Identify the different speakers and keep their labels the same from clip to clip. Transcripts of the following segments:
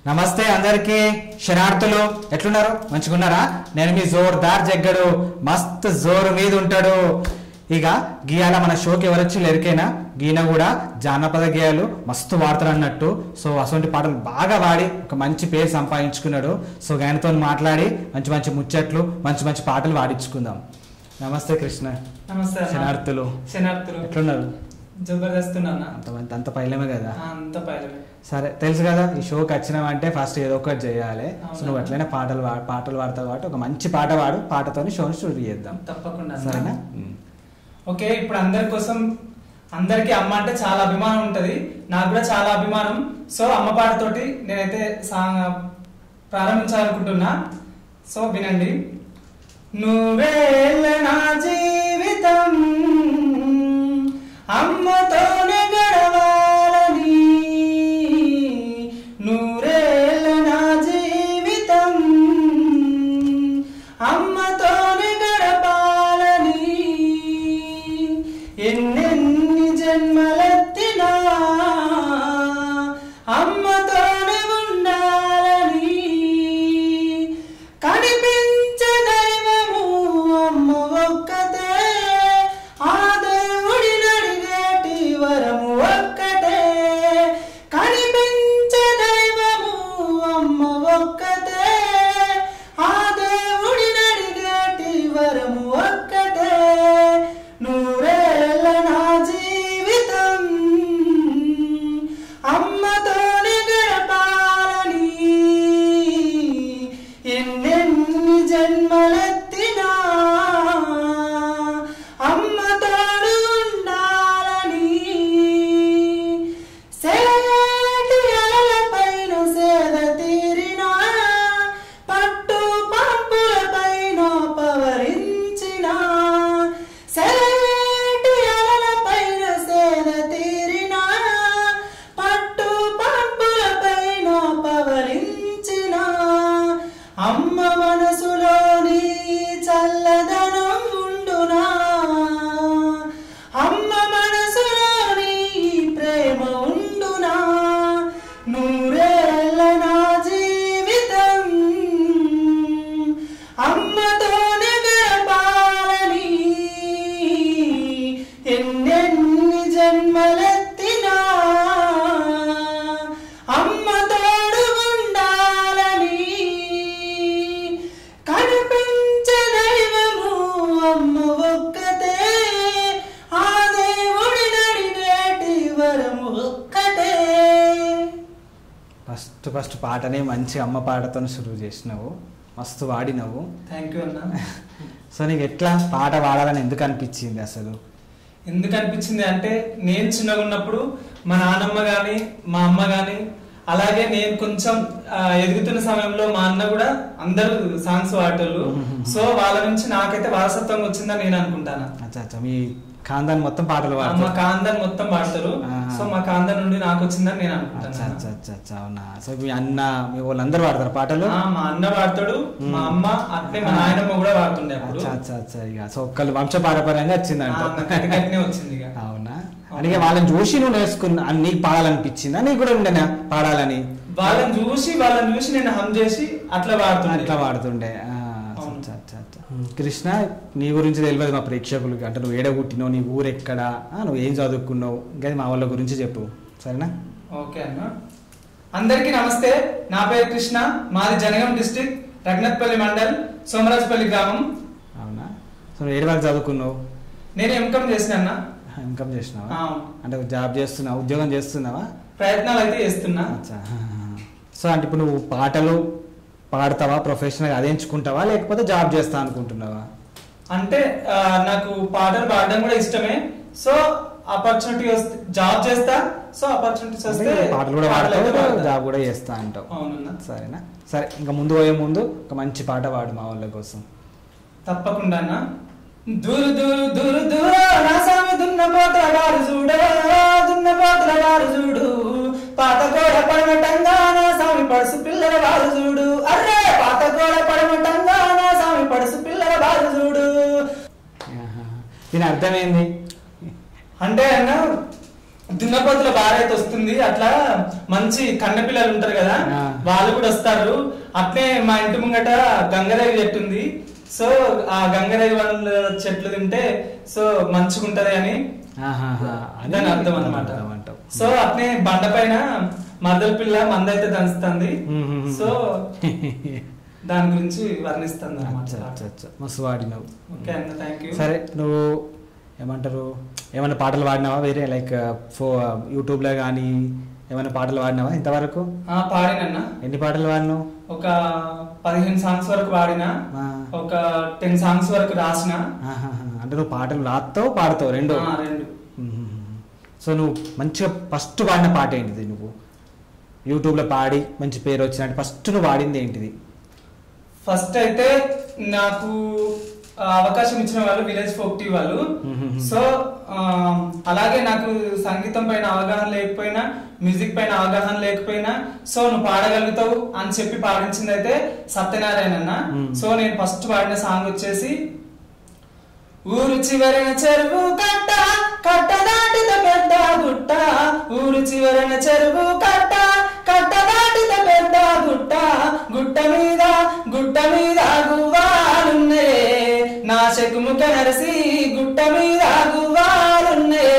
Speaker 1: నమస్తే అందరికీ శనార్థులు ఎట్లున్నారు మంచిగున్నారా నేను మీ జోర్దార్ జగ్గడు మస్త్ జోరు మీద ఉంటాడు ఇక గీయాల మన షోకి ఎవరొచ్చి ఎరికైనా గీన కూడా జానపద గేయాలు మస్తు వాడతారు అన్నట్టు సో అటువంటి పాటలు బాగా వాడి ఒక మంచి పేరు సంపాదించుకున్నాడు సో ఆయనతో మాట్లాడి మంచి మంచి ముచ్చట్లు మంచి మంచి పాటలు వాడించుకుందాం నమస్తే కృష్ణ
Speaker 2: నమస్తే అన్న.
Speaker 1: శనార్థులు
Speaker 2: శనార్థులు
Speaker 1: ఎట్లున్నారు
Speaker 2: జబర్దస్త్ అన్న
Speaker 1: అంత అంత పైలమే కదా
Speaker 2: ఆ, అంత పైలమే
Speaker 1: సరే తెలుసు కదా ఈ షోకి వచ్చినావంటే ఫస్ట్ ఏదో ఒకటి చేయాలి సో
Speaker 2: అవునా.
Speaker 1: నువ్వు అట్లనే పాటలు వా పాటలు పాడతావు కాబట్టి ఒక మంచి పాట పాడు పాటతోని షోని షూట్ చేద్దాం
Speaker 2: తప్పకుండా అన్న.
Speaker 1: సరేనా
Speaker 2: ఓకే ఇప్పుడు అందరి కోసం అందరికి అమ్మ అంటే చాలా అభిమానం ఉంటది నాకు కూడా చాలా అభిమానం సో అమ్మ పాటతోటి నేనైతే సా- ప్రారంభించాలనుకుంటున్నా సో వినండి నూరేళ్ళ నా జీవితం అమ్మతోనే గడవాలని నూరేళ్ళ నా జీవితం అమ్మతోనే గడపాలని ఎన్నెన్ని జన్మలెత్తినా అమ్మతోనే ఉండాలని కనిపించే దైవము అమ్మ ఒక్కతే ఆ దేవుడిని అడిగేటి వరము ఒక్కటే కనిపించే దైవము అమ్మ ఒక్కతే ఆ దేవుడిని అడిగేటి వరము ఒక్కటే నూరేళ్ళ నా జీవితం అమ్మతోనే గడపాలని ఎన్నెన్ని జన్మలెత్తినా అమ్మతోడు ఉండాలని సేటి అలలపైన సేద తీరినా పట్టు పంపులపైన పవరించిన సేటి అలలపైన సేద తీరినా పట్టు పంపులపైన పవరించిన అమ్మ మనసులోని చల్లదనం ఉండునా అమ్మ మనసులోని ప్రేమ ఉండునా నూరేళ్ళ నా జీవితం అమ్మతోనే గడపాలని ఎన్నెన్ని జన్మలెత్తినా అమ్మతోడు ఉండాలని కనిపించే దైవము అమ్మ ఒక్కతే ఆ దేవుడిని అడిగేటి వరము ఒక్కటే
Speaker 1: ఫస్ట్ ఫస్ట్ పాటనే మంచి అమ్మ పాటతో షురువు చేసినావు మస్తు వాడినావు
Speaker 2: థ్యాంక్ యూ అన్న
Speaker 1: సో నీకు ఎట్లా పాట పాడాలని ఎందుకు అనిపించింది అసలు
Speaker 2: ఎందుకు అనిపించింది అంటే నేను చిన్నగా ఉన్నప్పుడు మా నాన్నమ్మ గాని మా అమ్మ గాని అలాగే నేను కొంచెం ఆ, ఎదుగుతున్న సమయంలో మా అన్న కూడా అందరూ సాంగ్స్ పాడేటోళ్ళు సో వాళ్ళ నుంచి నాకైతే వారసత్వం వచ్చిందని నేను అనుకుంటాను
Speaker 1: అచ్చా అచ్చా మీ ఖాందాన్ మొత్తం పాటలు
Speaker 2: మా
Speaker 1: పాడతారు
Speaker 2: కాందన్ మొత్తం పాడతారు
Speaker 1: ఆహా.
Speaker 2: సో మా కాందన్ నుండి నాకు వచ్చిందని నేను
Speaker 1: అచ్చా అచ్చా
Speaker 2: అనుకుంటాను
Speaker 1: అచ్చా అచ్చా అవునా సో మీ అన్న మీ వాళ్ళందరూ పాడతారు పాటలు
Speaker 2: ఆ, మా అన్న పాడతాడు మా అమ్మ అట్లే మా నాయనమ్మ కూడా పాడుతుండే అప్పుడు
Speaker 1: అచ్చా అచ్చా అచ్చా ఇక సో ఒక్కళ్ళు వంశపారపర్యంగా వచ్చిందంట
Speaker 2: ఆ, నాకు గట్టిగానే వచ్చింది ఇక
Speaker 1: అవునా అందుకే వాళ్ళని చూసి నువ్వు నేర్చుకున్నా అని నీకు పాడాలనిపించిందా నీకు కూడా ఉండేనా పాడాలని
Speaker 2: వాళ్ళని చూసి వాళ్ళని చూసి నేను హమ్ చేసి అట్లా పాడుతుండే
Speaker 1: అట్లా పాడుతుండే ఆ,
Speaker 2: అవును.
Speaker 1: అచ్చా, అచ్చా, అచ్చా. కృష్ణ నీ గురించి తెలియదు మా ప్రేక్షకులకి అంటే నువ్వు ఏడ పుట్టినావు నీ ఊరు ఎక్కడ ఆ, నువ్వు ఏం చదువుకున్నావు ఇంకా మా వాళ్ళ గురించి చెప్పు సరేనా
Speaker 2: ఓకే అన్న అందరికీ నమస్తే నా పేరు కృష్ణ మాది జనగం డిస్టిక్ రఘునాథ్పల్లి మండల్ సోమరాజపల్లి గ్రామం
Speaker 1: అవునా సో నువ్వు ఏడు వరకు చదువుకున్నావు
Speaker 2: నేను ఎంకమ్ చేసిన అన్న
Speaker 1: ఇన్కమ్ చేసినావా
Speaker 2: ఆ,
Speaker 1: అంటే జాబ్ చేస్తున్నావా ఉద్యోగం చేస్తున్నావా
Speaker 2: ప్రయత్నాలు అయితే చేస్తున్నా
Speaker 1: అచ్చా సో అంటే ఇప్పుడు నువ్వు పాటలు పాడతావా ప్రొఫెషనల్ అదే ఎంచుకుంటావా లేకపోతే జాబ్ చేస్తా అనుకుంటున్నావా
Speaker 2: అంటే ఆ, నాకు పాటలు పాడడం కూడా ఇష్టమే సో ఆపర్చునిటీ వస్తే జాబ్ చేస్తా సో ఆపర్చునిటీస్ వస్తే
Speaker 1: అంటే పాటలు కూడా
Speaker 2: పాటలు అయితే
Speaker 1: పాడతావు
Speaker 2: పాడతా.
Speaker 1: జాబ్ కూడా చేస్తా అంటావు
Speaker 2: అవునన్నా
Speaker 1: సరేనా సరే ఇంకా ముందు పోయే ముందు ఒక మంచి పాట పాడు మా వాళ్ళ కోసం
Speaker 2: తప్పకుండా అన్న దూరు దూరు దూరు దూరు నా సామి దున్న పోతల వారు చూడు దున్న పోతల వారు చూడు పాత గోడ పడమటంగా నా సామి పడుసు పిల్లల వారు చూడు అర్రే పాత గోడ పడమటంగా నా సామి పడుసు పిల్లల వారు చూడు
Speaker 1: ఆహా. దీని అర్థమైంది
Speaker 2: అంటే అన్న దున్నపోతుల భార్య అయితే వస్తుంది అట్లా మంచి కన్న పిల్లలు ఉంటారు కదా
Speaker 1: ఆ.
Speaker 2: వాళ్ళు కూడా వస్తారు అట్లే మా ఇంటి ముంగట గంగరేవి చెట్టు ఉంది సో ఆ గంగరేవి వాళ్ళ చెట్లు తింటే సో మంచిగుంటది అని
Speaker 1: ఆహాహా. అది
Speaker 2: దాని అర్థం అన్నమాట
Speaker 1: అర్థం అంటావు.
Speaker 2: సో అట్నే బండ పైన మదల పిల్ల మందైతే దంచుతుంది
Speaker 1: మ్మ్.
Speaker 2: సో దాని గురించి వర్ణిస్తుంది
Speaker 1: అచ్చా, అచ్చా, అచ్చా. మస్తు వాడినావు
Speaker 2: ఓకే అన్న థ్యాంక్ యూ
Speaker 1: సరే నువ్వు ఏమంటారు ఏమైనా పాటలు పాడినావా వేరే లైక్ ఫో యూట్యూబ్లో కానీ ఏమైనా పాటలు పాడినావా ఇంతవరకు
Speaker 2: పాడినన్నా
Speaker 1: ఎన్ని పాటలు పాడినావు
Speaker 2: ఒక పదిహేను సాంగ్స్ వరకు పాడినా
Speaker 1: ఆ.
Speaker 2: ఒక టెన్ సాంగ్స్ వరకు రాసిన
Speaker 1: ఆహాహా. అంటే నువ్వు పాటలు రాస్తావు పాడతావు రెండు
Speaker 2: ఆ, రెండు
Speaker 1: సో నువ్వు మంచిగా ఫస్ట్ పాడిన పాట ఏంటిది నువ్వు యూట్యూబ్లో పాడి మంచి పేరు వచ్చినట్టు ఫస్ట్ నువ్వు పాడింది ఏంటిది
Speaker 2: ఫస్ట్ అయితే నాకు ఆ, అవకాశం ఇచ్చిన వాళ్ళు విలేజ్ ఫోక్ టీ వాళ్ళు
Speaker 1: మ్మ్.
Speaker 2: సో ఆ, అలాగే నాకు సంగీతం పైన అవగాహన లేకపోయినా మ్యూజిక్ పైన అవగాహన లేకపోయినా సో నువ్వు పాడగలుగుతావు అని చెప్పి పాడించింది అయితే సత్యనారాయణ అన్న
Speaker 1: మ్మ్.
Speaker 2: సో నేను ఫస్ట్ పాడిన సాంగ్ వచ్చేసి ఊరు చివరన చెరువు కట్ట కట్ట దాటిత పెద్ద గుట్ట ఊరు చివరన చెరువు కట్ట కట్ట దాటిత పెద్ద గుట్ట గుట్ట మీద గుట్ట మీద గువ్వాలున్నే నా శకుముఖ నరసి గుట్ట మీద గువ్వాలున్నే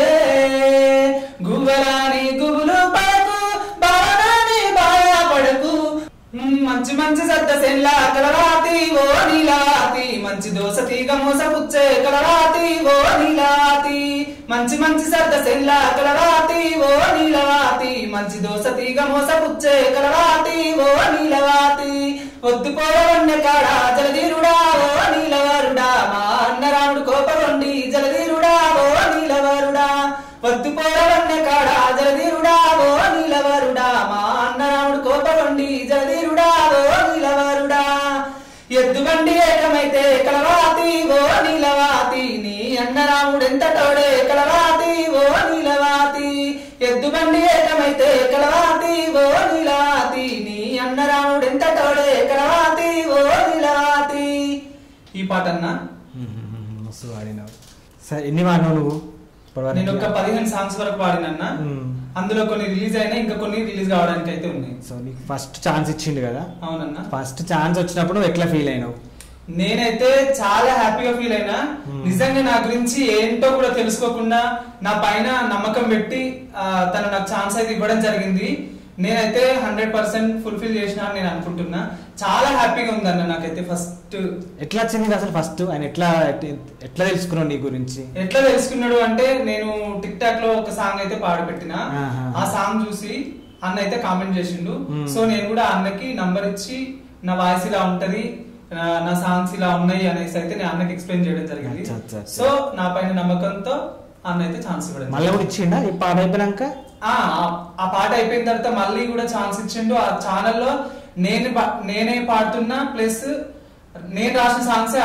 Speaker 2: గువ్వరాని గుబులు పడకు బాణాని బాయ పడకు మ్మ్, మంచి మంచి సద్ద సెల్లా కలరాతి ఓ నీలాతి మంచి దోస తీగ మోస పుచ్చే కలరాతి ఓ నీలాతి మంచి మంచి సద్ద సెల్లా కలరాతి ఓ నీలవాతి మంచి దోస తీగ మోస పుచ్చే కలరాతి ఓ నీలవాతి పొద్దు పోవన్న కాడ జలధీరుడా ఓ నీలవరుడా మా అన్న రాముడు కోపగొండి జలధీరుడా ఓ నీలవరుడా పొద్దు పోవన్న కాడ జలధీరుడా ఓ నీలవరుడా మా అన్న రాముడు కోపగొండి జలధీరుడా ఓ నీలవరుడా ఎద్దు బండి ఏకమైతే కలవాతి ఓ నీలవాతి నీ అన్న రాముడు ఎంత తోడే కలవాతి ఓ నీలవాతి ఎద్దు బండి ఏకమైతే కలవాతి ఓ నీలవాతి నీ అన్న రాముడు ఎంత తోడే కలవాతి ఓ నీలవాతి ఈ పాట అన్నా
Speaker 1: మస్తు పాడినావు సరే ఎన్ని పాడినావు నువ్వు ఇప్పటివరకు?
Speaker 2: నేను ఒక పదిహేను సాంగ్స్ వరకు పాడినన్నా
Speaker 1: మ్మ్.
Speaker 2: అందులో కొన్ని రిలీజ్ అయినాయి ఇంకా కొన్ని రిలీజ్ కావడానికి అయితే ఉన్నాయి
Speaker 1: సో నీకు ఫస్ట్ ఛాన్స్ ఇచ్చిండు కదా
Speaker 2: అవునన్నా
Speaker 1: ఫస్ట్ ఛాన్స్ వచ్చినప్పుడు నువ్వు ఎట్లా ఫీల్ అయినావు
Speaker 2: నేనైతే చాలా హ్యాపీగా ఫీల్ అయినా
Speaker 1: Hmm.
Speaker 2: నిజంగా నా గురించి ఏంటో కూడా తెలుసుకోకుండా నా పైన నమ్మకం పెట్టి ఆ, తను నాకు ఛాన్స్ అయితే ఇవ్వడం జరిగింది నేనైతే హండ్రెడ్ పర్సెంట్ ఫుల్ఫిల్ చేసిన అని నేను అనుకుంటున్నా చాలా హ్యాపీగా ఉందన్న నాకైతే ఫస్ట్
Speaker 1: ఎట్లా వచ్చింది అసలు ఫస్ట్ ఆయన ఎట్లా ఎట్లా తెలుసుకున్నావు నీ గురించి
Speaker 2: ఎట్లా తెలుసుకున్నాడు అంటే నేను టిక్ టాక్ లో ఒక సాంగ్ అయితే పాడి పెట్టిన
Speaker 1: ఆహా.
Speaker 2: ఆ సాంగ్ చూసి అన్న అయితే కామెంట్ చేసిండు
Speaker 1: Hmm.
Speaker 2: సో నేను కూడా ఆ అన్నకి నంబర్ ఇచ్చి నా వాయిస్ ఇలా ఉంటది నా- నా సాంగ్స్ ఇలా ఉన్నాయి అనేసి అయితే నేను అన్నకి ఎక్స్ప్లెయిన్ చేయడం జరిగింది
Speaker 1: అచ్చా, అచ్చా, అచ్చా.
Speaker 2: సో నా పైన నమ్మకంతో అన్న అయితే ఛాన్స్ ఇవ్వడం
Speaker 1: మళ్ళీ కూడా ఇచ్చిండా ఈ పాట అయిపోయినాక
Speaker 2: ఆ ఆ- ఆ పాట అయిపోయిన తర్వాత మళ్ళీ కూడా ఛాన్స్ ఇచ్చిండు ఆ ఛానల్లో నేను పా- నేనే పాడుతున్నా ప్లస్ నేను రాసిన సాంగ్స్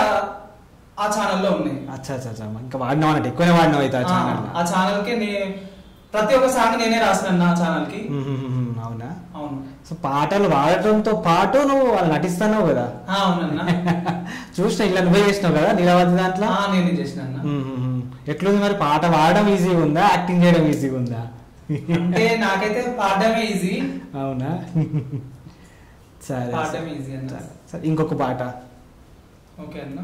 Speaker 2: ఆ ఛానల్లో ఉన్నాయి
Speaker 1: అచ్చా అచ్చా అచ్చా ఇంకా వాడినావు అన్నట్టు ఎక్కువనే వాడినావు అయితే ఆ
Speaker 2: ఆ,
Speaker 1: ఛానల్
Speaker 2: ఆ ఛానల్ కి నే ప్రతి ఒక్క సాంగ్ నేనే రాసిన నా ఛానల్ కి
Speaker 1: అవునా
Speaker 2: అవును
Speaker 1: సో పాటలు పాడటంతో పాటు నువ్వు వాళ్ళు నటిస్తున్నావు కదా
Speaker 2: ఆ, అవునన్నా
Speaker 1: చూసిన ఇట్లా నువ్వే చేసినావు కదా నీలవతి దాంట్లో
Speaker 2: ఆ, నేనే చేసిన అన్న.
Speaker 1: మ్మ్, మ్మ్, మ్మ్. ఎట్లుంది మరి పాట పాడడం ఈజీగా ఉందా యాక్టింగ్ చేయడం ఈజీగా ఉందా
Speaker 2: అంటే నాకైతే పాడడమే ఈజీ
Speaker 1: అవునా సరే
Speaker 2: పాడడం ఈజీ అన్న
Speaker 1: సరే, సరే ఇంకొక పాట
Speaker 2: ఓకే అన్న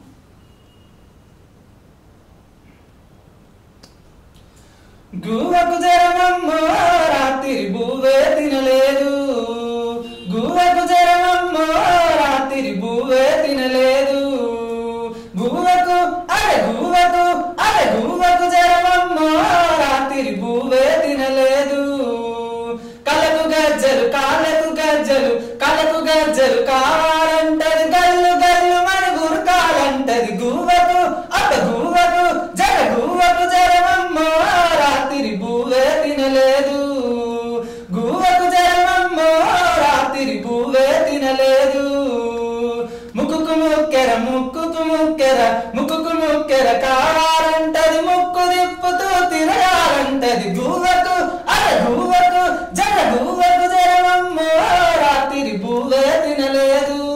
Speaker 2: గువ్వకు జరమమ్మో రాత్రి బువ్వే తినలేదు గువ్వకు జరమమ్మో రాత్రి బువ్వే తినలేదు గువ్వకు అరే గువ్వకు అరే గువ్వకు జరమమ్మో రాత్రి బువ్వే తినలేదు కలకు గజ్జలు కాళ్ళకు గజ్జలు కలకు గజ్జలు కావాలంటది గల్లు గల్లు మన గురకాలంటది గువ్వకు అత గువ్వకు జర గువ్వకు జరమమ్మో రాత్రి బువ్వే తినలేదు గువ్వకు జరమమ్మో రాత్రి బువ్వే తినలేదు ముక్కుకు ముక్కెర ముక్కుకు ముక్కెర ముక్కుకు ముక్కెర కావాలంటది ముక్కు తిప్పుతూ తిరగాలంటది గువ్వకు అర గువ్వకు జర గువ్వకు జరమమ్మో రాత్రి బువ్వే తినలేదు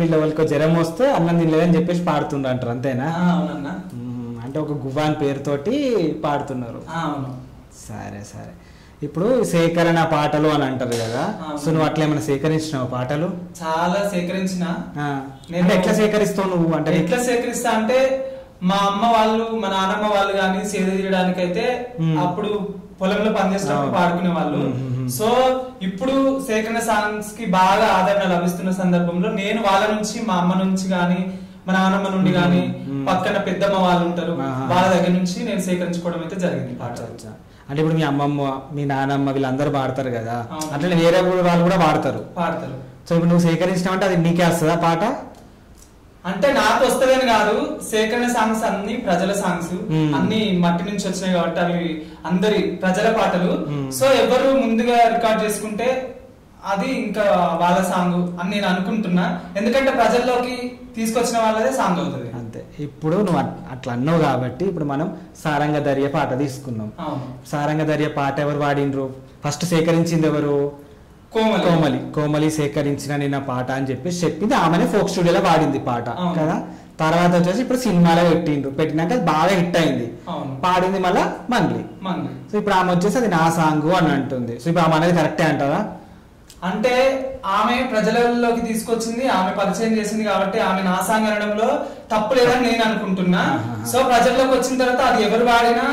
Speaker 1: వీళ్ళ వాళ్ళకి జ్వరం వస్తే అన్నం తినలేదని చెప్పేసి పాడుతుండ్రు అంటారు అంతేనా
Speaker 2: ఆ, అవునన్నా
Speaker 1: మ్మ్. అంటే ఒక గువాన్ పేరుతోటి పాడుతున్నారు
Speaker 2: ఆ, అవును
Speaker 1: సరే సరే ఇప్పుడు సేకరణ పాటలు అని అంటారు కదా
Speaker 2: అవును.
Speaker 1: సో నువ్వు అట్లా ఏమైనా సేకరించినావు పాటలు
Speaker 2: చాలా సేకరించిన
Speaker 1: ఆ.
Speaker 2: నేను-
Speaker 1: అంటే ఎట్లా సేకరిస్తావు నువ్వు అంటే
Speaker 2: ఎట్లా సేకరిస్తా అంటే మా అమ్మ వాళ్ళు మా నాన్నమ్మ వాళ్ళు కానీ సేద తీయడానికి అయితే
Speaker 1: మ్మ్.
Speaker 2: అప్పుడు పొలంలో పనిచేసేటప్పుడు
Speaker 1: అవును.
Speaker 2: పాడుకునే వాళ్ళు
Speaker 1: మ్మ్, మ్మ్, మ్మ్.
Speaker 2: సో ఇప్పుడు సేకరణ సాంగ్స్ కి బాగా ఆదరణ లభిస్తున్న సందర్భంలో నేను వాళ్ళ నుంచి మా అమ్మ నుంచి గాని మా నాన్నమ్మ నుండి గాని
Speaker 1: మ్మ్.
Speaker 2: పక్కన పెద్దమ్మ వాళ్ళు ఉంటారు
Speaker 1: ఆహా.
Speaker 2: వాళ్ళ దగ్గర నుంచి నేను సేకరించుకోవడం అయితే జరిగింది పాట
Speaker 1: అచ్చా, అచ్చా. అంటే ఇప్పుడు మీ అమ్మమ్మ మీ నానమ్మ వీళ్ళందరూ పాడతారు కదా
Speaker 2: అవును.
Speaker 1: అట్లనే వేరే ఊరు వాళ్ళు కూడా పాడతారు
Speaker 2: పాడతారు
Speaker 1: సో ఇప్పుడు నువ్వు సేకరించినావంటే అది నీకే వస్తుందా పాట
Speaker 2: అంటే నాకు వస్తదని కాదు సేకరణ సాంగ్స్ అన్ని ప్రజల సాంగ్స్
Speaker 1: మ్మ్.
Speaker 2: అన్ని మట్టి నుంచి వచ్చినాయి కాబట్టి అవి అందరి ప్రజల పాటలు
Speaker 1: మ్మ్.
Speaker 2: సో ఎవరు ముందుగా రికార్డ్ చేసుకుంటే అది ఇంకా వాళ్ళ సాంగ్ అని నేను అనుకుంటున్నా ఎందుకంటే ప్రజల్లోకి తీసుకొచ్చిన వాళ్ళదే సాంగ్ అవుతుంది
Speaker 1: అంతే ఇప్పుడు నువ్వు అట్- అట్లా అన్నావు కాబట్టి ఇప్పుడు మనం సారంగ దర్య పాట తీసుకున్నాం
Speaker 2: అవును
Speaker 1: సారంగ దర్య పాట ఎవరు పాడిండ్రు ఫస్ట్ సేకరించింది ఎవరు
Speaker 2: కోమలి
Speaker 1: కోమలి కోమలి సేకరించిన నిన్న పాట అని చెప్పేసి చెప్పింది ఆమెనే ఫోక్ స్టూడియోలో పాడింది పాట
Speaker 2: అవును.
Speaker 1: కదా తర్వాత వచ్చేసి ఇప్పుడు సినిమాలో పెట్టిండ్రు పెట్టినాక అది బాగా హిట్ అయింది
Speaker 2: అవును
Speaker 1: పాడింది మళ్ళా మంగ్లీ
Speaker 2: మంది
Speaker 1: సో ఇప్పుడు ఆమె వచ్చేసి అది నా సాంగ్ అని అంటుంది సో ఇప్పుడు ఆమె అనేది కరెక్టే అంటారా
Speaker 2: అంటే ఆమె ప్రజలలోకి తీసుకొచ్చింది ఆమె పరిచయం చేసింది కాబట్టి ఆమె నా సాంగ్ అనడంలో తప్పు లేదని నేను అనుకుంటున్నా
Speaker 1: ఆహాహా.
Speaker 2: సో ప్రజల్లోకి వచ్చిన తర్వాత అది ఎవరు వాడినా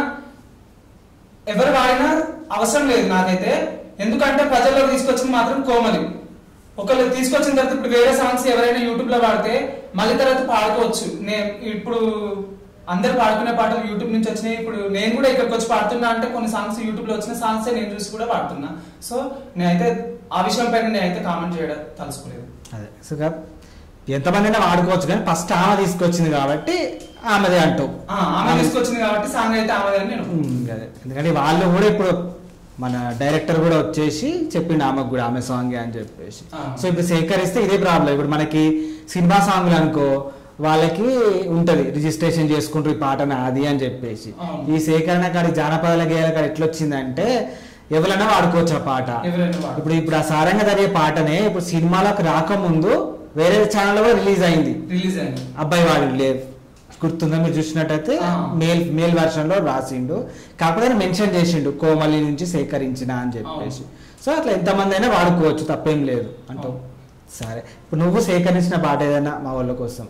Speaker 2: ఎవరు వాడినా అవసరం లేదు నాకైతే ఎందుకంటే ప్రజల్లోకి తీసుకొచ్చింది మాత్రం కోమలి ఒకళ్ళు తీసుకొచ్చిన తర్వాత ఇప్పుడు వేరే సాంగ్స్ ఎవరైనా యూట్యూబ్ లో పాడితే మళ్ళీ తర్వాత పాడుకోవచ్చు నేను ఇప్పుడు అందరు పాడుకునే పాటలు యూట్యూబ్ నుంచి వచ్చినాయి ఇప్పుడు నేను కూడా ఇక్కడికి వచ్చి పాడుతున్నా అంటే కొన్ని సాంగ్స్ యూట్యూబ్ లో వచ్చిన సాంగ్స్ నేను చూసి కూడా పాడుతున్నా సో నేనైతే ఆ విషయం పైన నేనైతే కామెంట్ చేయడం తలుసుకోలేదు
Speaker 1: అదే సో కా- ఎంతమంది అయినా వాడుకోవచ్చు కానీ ఫస్ట్ ఆమె తీసుకొచ్చింది కాబట్టి ఆమెదే అంటావు
Speaker 2: ఆ, ఆమె తీసుకొచ్చింది కాబట్టి సాంగ్ అయితే ఆమె నేను
Speaker 1: ఉమ్, అదే ఎందుకంటే వాళ్ళు కూడా ఇప్పుడు మన డైరెక్టర్ కూడా వచ్చేసి చెప్పిండు ఆమెకు కూడా ఆమె సాంగ్ అని చెప్పేసి
Speaker 2: ఆ.
Speaker 1: సో ఇప్పుడు సేకరిస్తే ఇదే ప్రాబ్లం ఇప్పుడు మనకి సినిమా సాంగ్లు అనుకో వాళ్ళకి ఉంటది రిజిస్ట్రేషన్ చేసుకుంటారు ఈ పాట నాది అని చెప్పేసి
Speaker 2: అవును.
Speaker 1: ఈ సేకరణ కాడి జానపదాల గేయాల కాడ ఎట్లా వచ్చిందంటే ఎవరైనా వాడుకోవచ్చు ఆ పాట
Speaker 2: ఎవరైనా వాడు.
Speaker 1: ఇప్పుడు ఇప్పుడు ఆ సారంగా జరిగే పాటనే ఇప్పుడు సినిమాలకు రాకముందు వేరే ఛానల్ లో రిలీజ్ అయింది
Speaker 2: రిలీజ్ అయింది
Speaker 1: అబ్బాయి వాడు లేదు గుర్తుందా మీరు చూసినట్టయితే
Speaker 2: ఆ.
Speaker 1: మేల్ మేల్ వర్షన్ లో రాసిండు కాకపోతే ఆయన మెన్షన్ చేసిండు కోమలి నుంచి సేకరించిన అని చెప్పేసి సో అట్లా ఎంతమంది అయినా వాడుకోవచ్చు తప్పేం లేదు అంటావు
Speaker 2: అవును.
Speaker 1: సరే ఇప్పుడు నువ్వు సేకరించిన పాట ఏదైనా మా వాళ్ళ కోసం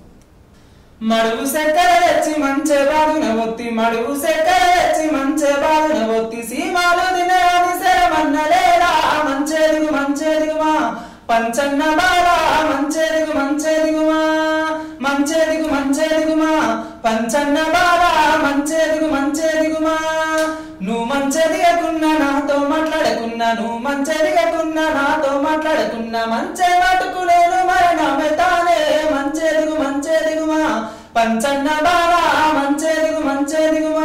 Speaker 2: మడుగు సెక్కర తెచ్చి మంచె బాదున ఒత్తి మడుగు సెక్కర తెచ్చి మంచె బాదున ఒత్తి సీమాలు దినయాది శరమన్నలేలా మంచేదిగు మంచేదిగుమా పంచన్న బాలా మంచేదిగు మంచేదిగుమా మంచేదిగు మంచేదిగుమా పంచన్న బాలా మంచేదిగు మంచేదిగుమా నువ్వు మంచెదిగకున్నా నాతో మాట్లాడకున్నా నువ్వు మంచెదిగకున్నా నాతో మాట్లాడకున్నా మంచే మటుకు నేను మరణమే తానే మంచేదిగు మంచేదిగుమా పంచన్న బాలా మంచేదిగు మంచేదిగుమా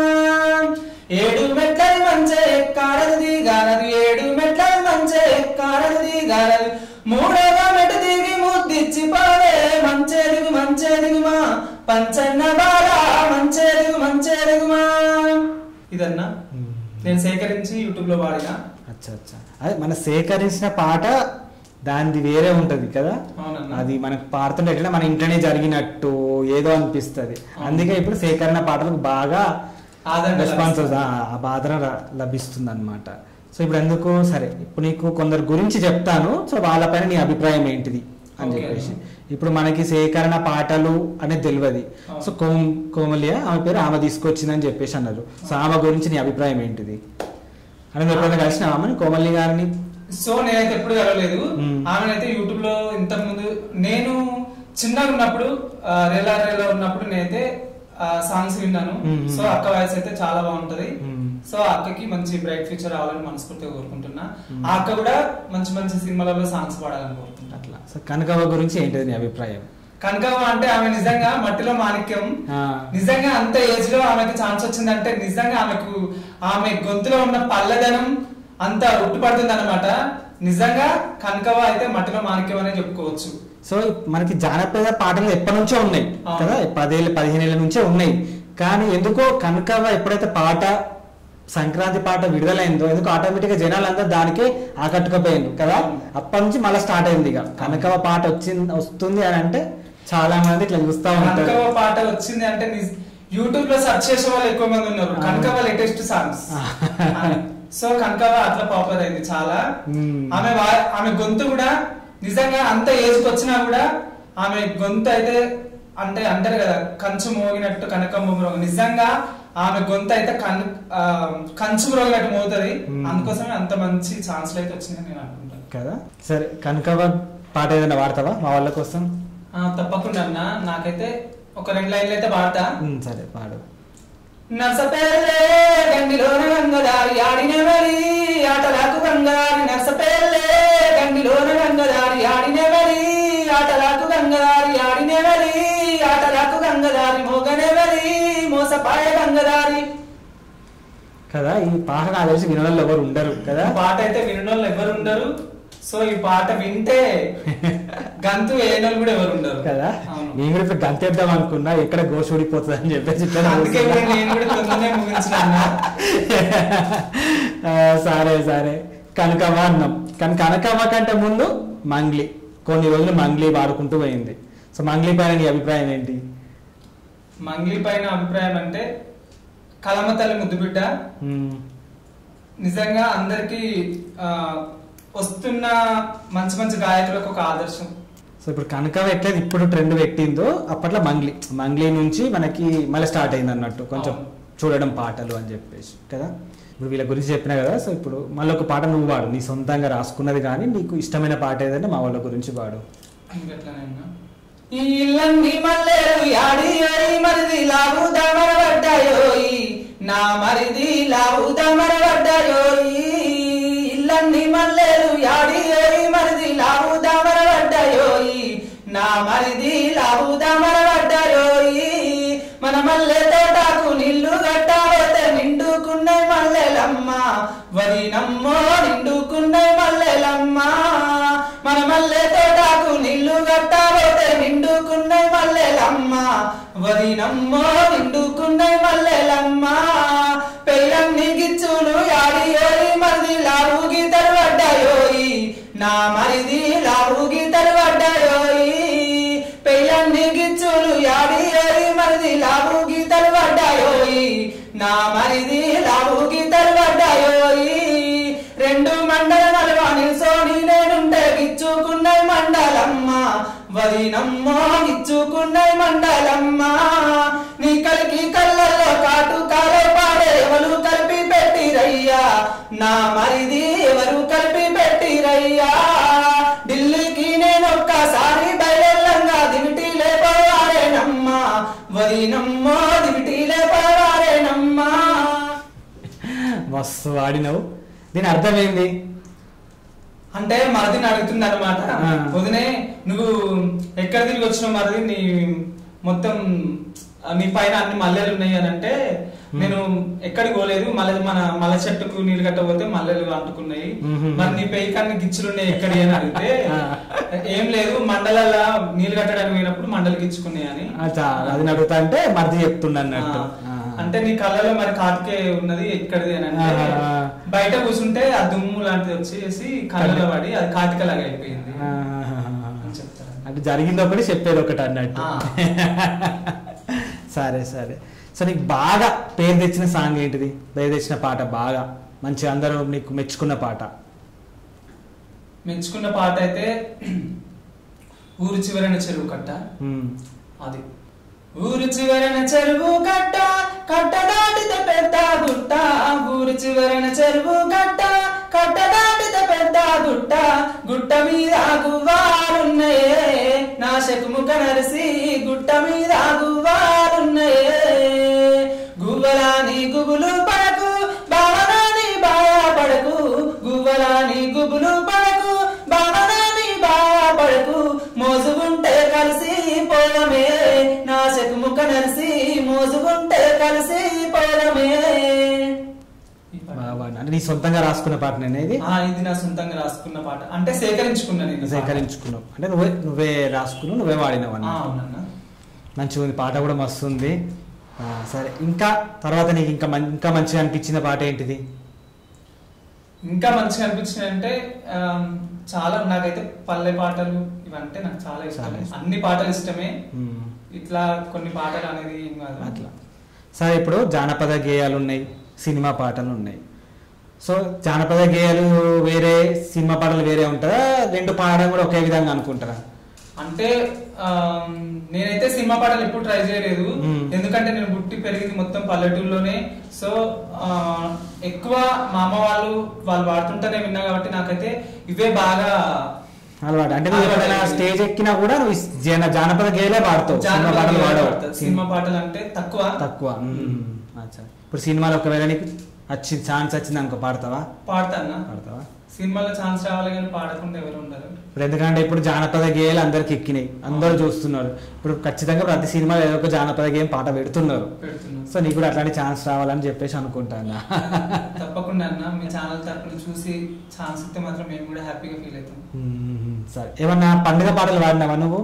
Speaker 2: ఏడు మెట్లని మంచే ఎక్కారది దిగారది ఏడు మెట్లని మంచే ఎక్కారది దిగారది మూడవ మెట్టు దిగి ముద్దిచ్చి పోవే మంచేదిగు మంచేదిగుమా పంచన్న బాలా మంచేదిగు మంచేదిగుమా ఇదన్నా నేను సేకరించి యూట్యూబ్ లో వాడినా
Speaker 1: అచ్చా అచ్చా అదే మన సేకరించిన పాట దానిది వేరే ఉంటది కదా
Speaker 2: అవునన్నా.
Speaker 1: అది మనకు పాడుతుంటే ఎట్లా మన ఇంట్లోనే జరిగినట్టు ఏదో అనిపిస్తది అందుకే ఇప్పుడు సేకరణ పాటలకు బాగా
Speaker 2: ఆదరణ
Speaker 1: రెస్పాన్స్
Speaker 2: లభిస్తుంది.
Speaker 1: ఆ బాధన లభిస్తుంది అనమాట సో ఇప్పుడు ఎందుకు సరే ఇప్పుడు నీకు కొందరు గురించి చెప్తాను సో వాళ్ళపైన నీ అభిప్రాయం ఏంటిది అని
Speaker 2: ఓకే.
Speaker 1: చెప్పేసి ఇప్పుడు మనకి సేకరణ పాటలు అనేది తెలియదు
Speaker 2: అవును.
Speaker 1: సో కోమ్ కోమలియ ఆమె పేరు ఆమె తీసుకొచ్చిందని చెప్పేసి అన్నారు సో ఆమె గురించి నీ అభిప్రాయం ఏంటిది అని నువ్వు ఎప్పుడైనా కలిసిన ఆమెను కోమలి గారిని
Speaker 2: సో నేనైతే ఎప్పుడు కలవలేదు
Speaker 1: మ్మ్.
Speaker 2: ఆమెనైతే యూట్యూబ్ లో ఇంతకు ముందు నేను చిన్నగా ఉన్నప్పుడు ఆ, రేలా రేలా ఉన్నప్పుడు నేనైతే సాంగ్స్ విన్నాను
Speaker 1: మ్మ్.
Speaker 2: సో అక్క వాయిస్ అయితే చాలా బాగుంటది
Speaker 1: మ్మ్.
Speaker 2: సో ఆ అక్కకి మంచి బ్రైట్ ఫ్యూచర్ రావాలని మనస్ఫూర్తిగా కోరుకుంటున్నా
Speaker 1: మ్మ్.
Speaker 2: ఆ అక్క కూడా మంచి మంచి సినిమాలలో సాంగ్స్ పాడాలని కోరుకుంటున్నా
Speaker 1: అట్లా సో కనకవ్వ గురించి ఏంటిది నీ అభిప్రాయం
Speaker 2: కనకమ్మ అంటే ఆమె నిజంగా మట్టిలో మాణిక్యం
Speaker 1: ఆ,
Speaker 2: నిజంగా అంత ఏజ్ లో ఆమెకి ఛాన్స్ వచ్చిందంటే నిజంగా ఆమెకు ఆమె గొంతులో ఉన్న పల్లదనం అంత ఉట్టుపడుతుంది అనమాట నిజంగా కనకవ అయితే మట్టిలో మాణిక్యం అనే చెప్పుకోవచ్చు
Speaker 1: సో మనకి జానపద పాటలు ఎప్పటి నుంచో ఉన్నాయి
Speaker 2: అవును.
Speaker 1: కదా పదేళ్ళ పదిహేను ఏళ్ళ నుంచే ఉన్నాయి కానీ ఎందుకో కనకవ్వ ఎప్పుడైతే పాట సంక్రాంతి పాట విడుదలైందో ఎందుకు ఆటోమేటిక్ గా జనాలు అందరూ దానికే ఆకట్టుకుపోయింది కదా
Speaker 2: అవును.
Speaker 1: అప్పటి నుంచి మళ్ళీ స్టార్ట్ అయింది ఇక కనకవ్వ పాట వచ్చింది వస్తుంది అని అంటే చాలా మంది ఇట్లా చూస్తా ఉంటారు
Speaker 2: కనకవ పాట వచ్చింది అంటే నిజ్- యూట్యూబ్ లో సెర్చ్ చేసే వాళ్ళు ఎక్కువ మంది ఉన్నారు
Speaker 1: ఆ.
Speaker 2: Kanakavva latest songs so Kanakavva అట్లా పాపులర్ అయింది చాలా
Speaker 1: మ్మ్.
Speaker 2: ఆమె వా- ఆమె గొంతు కూడా నిజంగా అంత ఏజ్ వచ్చినా కూడా ఆమె గొంతు అయితే అంటే అంటారు కదా కంచు మోగినట్టు కనకం మోగిన నిజంగా ఆమె గొంతు అయితే కన్ ఆ, కంచు మ్రోగినట్టు మోగుతుంది
Speaker 1: మ్మ్.
Speaker 2: అందుకోసమే అంత మంచి ఛాన్స్లు అయితే వచ్చినాయని నేను అనుకుంటాను
Speaker 1: కదా సరే కనకవ పాట ఏదైనా వాడతావా మా వాళ్ళ కోసం
Speaker 2: ఆ, తప్పకుండా అన్న నాకైతే ఒక రెండు లైన్లు అయితే పాడతా
Speaker 1: ఉమ్, సరే పాడు
Speaker 2: నర్సపేల్లే గండిలోన గంగదారి ఆడిన మరి ఆటలాకు గంగారి నర్సపేల్లే గండిలోన గంగదారి ఆడిన మరి ఆటలాకు గంగదారి ఆడిన మరి ఆటలాకు గంగదారి మోగనే మరి మోసపాయ గంగదారి
Speaker 1: కదా ఈ పాట నాకు తెలిసి వినడంలో ఎవరు ఉండరు కదా
Speaker 2: ఈ పాట అయితే వినడం ఎవరు ఉండరు సో ఈ పాట వింటే గంతు వేయనోళ్ళు కూడా ఎవరు ఉండరు
Speaker 1: కదా
Speaker 2: అవును.
Speaker 1: నేను కూడా ఇప్పుడు గంతేద్దాం అనుకున్నా ఎక్కడ గోష్ ఊడిపోతుంది అని చెప్పేసి ఇట్లనే
Speaker 2: అందుకే
Speaker 1: కూర్చున్నా.
Speaker 2: ఇప్పుడు నేను కూడా తొందరనే ముగించిన అన్న.
Speaker 1: ఆ, సరే సరే కనకమ్మ అన్నాం కానీ కనకమ్మ కంటే ముందు మంగ్లీ కొన్ని రోజులు మంగ్లీ వాడుకుంటూ పోయింది సో మంగ్లీ పైన నీ అభిప్రాయం ఏంటి
Speaker 2: మంగ్లీ పైన అభిప్రాయం అంటే కలమ తల్లి ముద్దు బిడ్డ
Speaker 1: ఉమ్,
Speaker 2: నిజంగా అందరికి ఆ, వస్తున్న మంచి మంచి గాయకులకు ఒక ఆదర్శం
Speaker 1: సో ఇప్పుడు కనకమ్మ ఎట్లయితే ఇప్పుడు ట్రెండ్ పెట్టిందో అప్పట్లో మంగ్లీ మంగ్లీ నుంచి మనకి మళ్ళీ స్టార్ట్ అయింది అన్నట్టు కొంచెం
Speaker 2: అవును.
Speaker 1: చూడడం పాటలు అని చెప్పేసి కదా ఇప్పుడు వీళ్ళ గురించి చెప్పినా కదా సో ఇప్పుడు మళ్ళీ ఒక పాట నువ్వు వాడు నీ సొంతంగా రాసుకున్నది కానీ నీకు ఇష్టమైన పాట ఏదైనా మా వాళ్ళ గురించి వాడు
Speaker 2: ఇంకెట్లనైనా ఈ ఇల్లన్నీ మల్లెలు యాడి అయి మరిది లావు దమరబడ్డాయోయి నా మరిది లావు దమరబడ్డాయోయి ఇల్లన్నీ మల్లెలు యాడి అయి మరిది లావు దమరబడ్డాయోయి నా మరిది లావు దమరబడ్డాయోయి మన మల్లె తోటకు నిల్లు గట్టావతే నిండుకున్న మల్లెలమ్మ వరి నమ్మో నిండుకున్న మల్లెలమ్మ మన మల్లె తోటకు నిల్లు గట్టావతే నిండుకున్న మల్లెలమ్మ వరి నమ్మో నిండుకున్న మల్లెలమ్మ పెళ్ళన్ని గిచ్చులు యాడియోయి మరిది లావు గీతలు పడ్డాయోయి నా మరిది లావు గీతలు పడ్డాయోయి పెళ్ళన్ని గిచ్చులు యాడియోయి మరిది లావు గీతలు పడ్డాయోయి నా మరిది లావు గీతలు పడ్డాయోయి రెండు మండల నలువా నిల్సోని నేనుంటే గిచ్చుకున్న మండలమ్మ వదినమ్మో గిచ్చుకున్న మండలమ్మ నీ కలికి కళ్ళల్లో కాటు కాలే పాడే ఎవరు కలిపి పెట్టిరయ్యా నా మరిది ఎవరు కలిపి పెట్టిరయ్యా ఢిల్లీకి నేను ఒక్కసారి బయలుల్లంగా దివిటి లేపవారేనమ్మా వదినమ్మో దివిటి లేపవారేనమ్మా
Speaker 1: మస్తు వాడినవు దీని అర్థం ఏంది
Speaker 2: అంటే మరదిని అడుగుతుంది అనమాట
Speaker 1: ఆ.
Speaker 2: వదినే నువ్వు ఎక్కడ తిరిగి వచ్చినావు మరది నీ మొత్తం ఆ, నీ పైన అన్ని మల్లెలు ఉన్నాయి అని అంటే నేను ఎక్కడికి పోలేదు మళ్ళీ మన మల్ల చెట్టుకు నీళ్ళు కట్టబోతే మల్లెలు అంటుకున్నాయి
Speaker 1: మ్మ్.
Speaker 2: మరి నీ పెయికాన్ని గిచ్చులు ఉన్నాయి ఎక్కడి అని అడిగితే
Speaker 1: ఆ.
Speaker 2: ఏం లేదు మండలాల నీళ్ళు కట్టడానికి పోయినప్పుడు మండలి గిచ్చుకున్నాయి అని
Speaker 1: అచ్చా, అది అడుగుతా అంటే మరిది చెప్తుండ అన్నట్టు
Speaker 2: ఆ. అంటే నీ కళ్ళలో మరి కాటికే ఉన్నది ఎక్కడిది అని అంటే
Speaker 1: ఆహా.
Speaker 2: బయట కూర్చుంటే ఆ దుమ్ము లాంటిది వచ్చేసి కళ్ళలో పడి అది కాటికలాగా అయిపోయింది
Speaker 1: ఆహాహాహా.
Speaker 2: అని చెప్తారు
Speaker 1: అంటే జరిగింది ఒకటి చెప్పేది ఒకటి అన్నట్టు
Speaker 2: ఆ.
Speaker 1: సరే సరే సో నీకు బాగా పేరు తెచ్చిన సాంగ్ ఏంటిది పేరు తెచ్చిన పాట బాగా మంచిగా అందరూ నీకు మెచ్చుకున్న పాట
Speaker 2: మెచ్చుకున్న పాట అయితే ఊరు చివరన చెరువు కట్ట
Speaker 1: ఉమ్.
Speaker 2: అది ఊరు చివరన చెరువు కట్ట కట్ట దాటితే పెద్ద గుట్ట ఊరు చివరన చెరువు కట్ట కట్ట దాటితే పెద్ద గుట్ట గుట్ట మీద గువ్వాలున్నాయే నా శకుముఖ నరసి గుట్ట మీద గువ్వాలున్నాయే గువ్వలాని గుబులు పడకు బావనాని బాయా పడకు గువ్వలాని గుబులు పడకు బావనాని బాయా పడకు మోసుకుంటే కలిసి పోవమే నా శకుముఖ నరిసి మోసుకుంటే కలిసి పోవమే
Speaker 1: బాగా పాడిన. అంటే నీ సొంతంగా రాసుకున్న పాట అనేది
Speaker 2: ఆ, ఇది నా సొంతంగా రాసుకున్న పాట అంటే సేకరించుకున్నా నేను
Speaker 1: సేకరించుకున్నావు అంటే నువ్వే నువ్వే రాసుకున్నావు నువ్వే వాడినావు
Speaker 2: ఆ,
Speaker 1: అన్నట్టు
Speaker 2: అవునన్నా
Speaker 1: మంచిగా ఉంది పాట కూడా మస్తు ఉంది ఆ, సరే ఇంకా తర్వాత నీకు ఇంకా మం- ఇంకా మంచిగా అనిపించిన పాట ఏంటిది
Speaker 2: ఇంకా మంచిగా అనిపించింది అంటే చాలా నాకైతే పల్లె పాటలు ఇవంటే నాకు చాలా ఇష్టం
Speaker 1: చాలా ఇష్టం.
Speaker 2: అన్ని పాటలు ఇష్టమే
Speaker 1: మ్మ్.
Speaker 2: ఇట్లా కొన్ని పాటలు అనేది ఏం కాదు
Speaker 1: అట్లా సరే ఇప్పుడు జానపద గేయాలు ఉన్నాయి సినిమా పాటలు ఉన్నాయి సో జానపద గేయాలు వేరే సినిమా పాటలు వేరే ఉంటుందా రెండు పాడడం కూడా ఒకే విధంగా అనుకుంటారా
Speaker 2: అంటే ఆ, నేనైతే సినిమా పాటలు ఎప్పుడు ట్రై చేయలేదు
Speaker 1: మ్మ్.
Speaker 2: ఎందుకంటే నేను పుట్టి పెరిగింది మొత్తం పల్లెటూరులోనే సో ఆ, ఎక్కువ మా అమ్మ వాళ్ళు వాళ్ళు వాడుతుంటేనే విన్నా కాబట్టి నాకైతే ఇవే బాగా
Speaker 1: అలవాటు అంటే నువ్వు
Speaker 2: అలవాటు
Speaker 1: ఎప్పుడైనా
Speaker 2: అయింది.
Speaker 1: స్టేజ్ ఎక్కినా కూడా నువ్వు ఈ జన- జానపద గేయాలే పాడతావు సినిమా
Speaker 2: జానపద
Speaker 1: పాటలు
Speaker 2: గేయాలు
Speaker 1: పాడవు
Speaker 2: పాడతా. సినిమా పాటలు అంటే తక్కువ
Speaker 1: తక్కువ మ్మ్. అచ్చా ఇప్పుడు సినిమాలో ఒకవేళ నీకు వచ్చి ఛాన్స్ వచ్చింది అనుకో పాడతావా
Speaker 2: పాడతానా
Speaker 1: పాడతావా
Speaker 2: సినిమాలో ఛాన్స్ రావాలి కానీ పాడకుండా ఎవరు ఉండరు
Speaker 1: ఇప్పుడు ఎందుకంటే ఇప్పుడు జానపద గేయాలు అందరికి ఎక్కినాయి అందరూ చూస్తున్నారు ఇప్పుడు ఖచ్చితంగా ప్రతి సినిమాలో ఏదో ఒక జానపద గేయం పాట పెడుతున్నారు
Speaker 2: పెడుతున్నా
Speaker 1: సో నీకు కూడా అట్లాంటి ఛాన్స్ రావాలని చెప్పేసి అనుకుంటాను
Speaker 2: తప్పకుండా అన్న మీ ఛానల్ తరపున చూసి ఛాన్స్ ఇస్తే మాత్రం మేము కూడా హ్యాపీగా ఫీల్ అవుతాం
Speaker 1: మ్మ్. సరే ఏమన్నా పండుగ పాటలు పాడినావా నువ్వు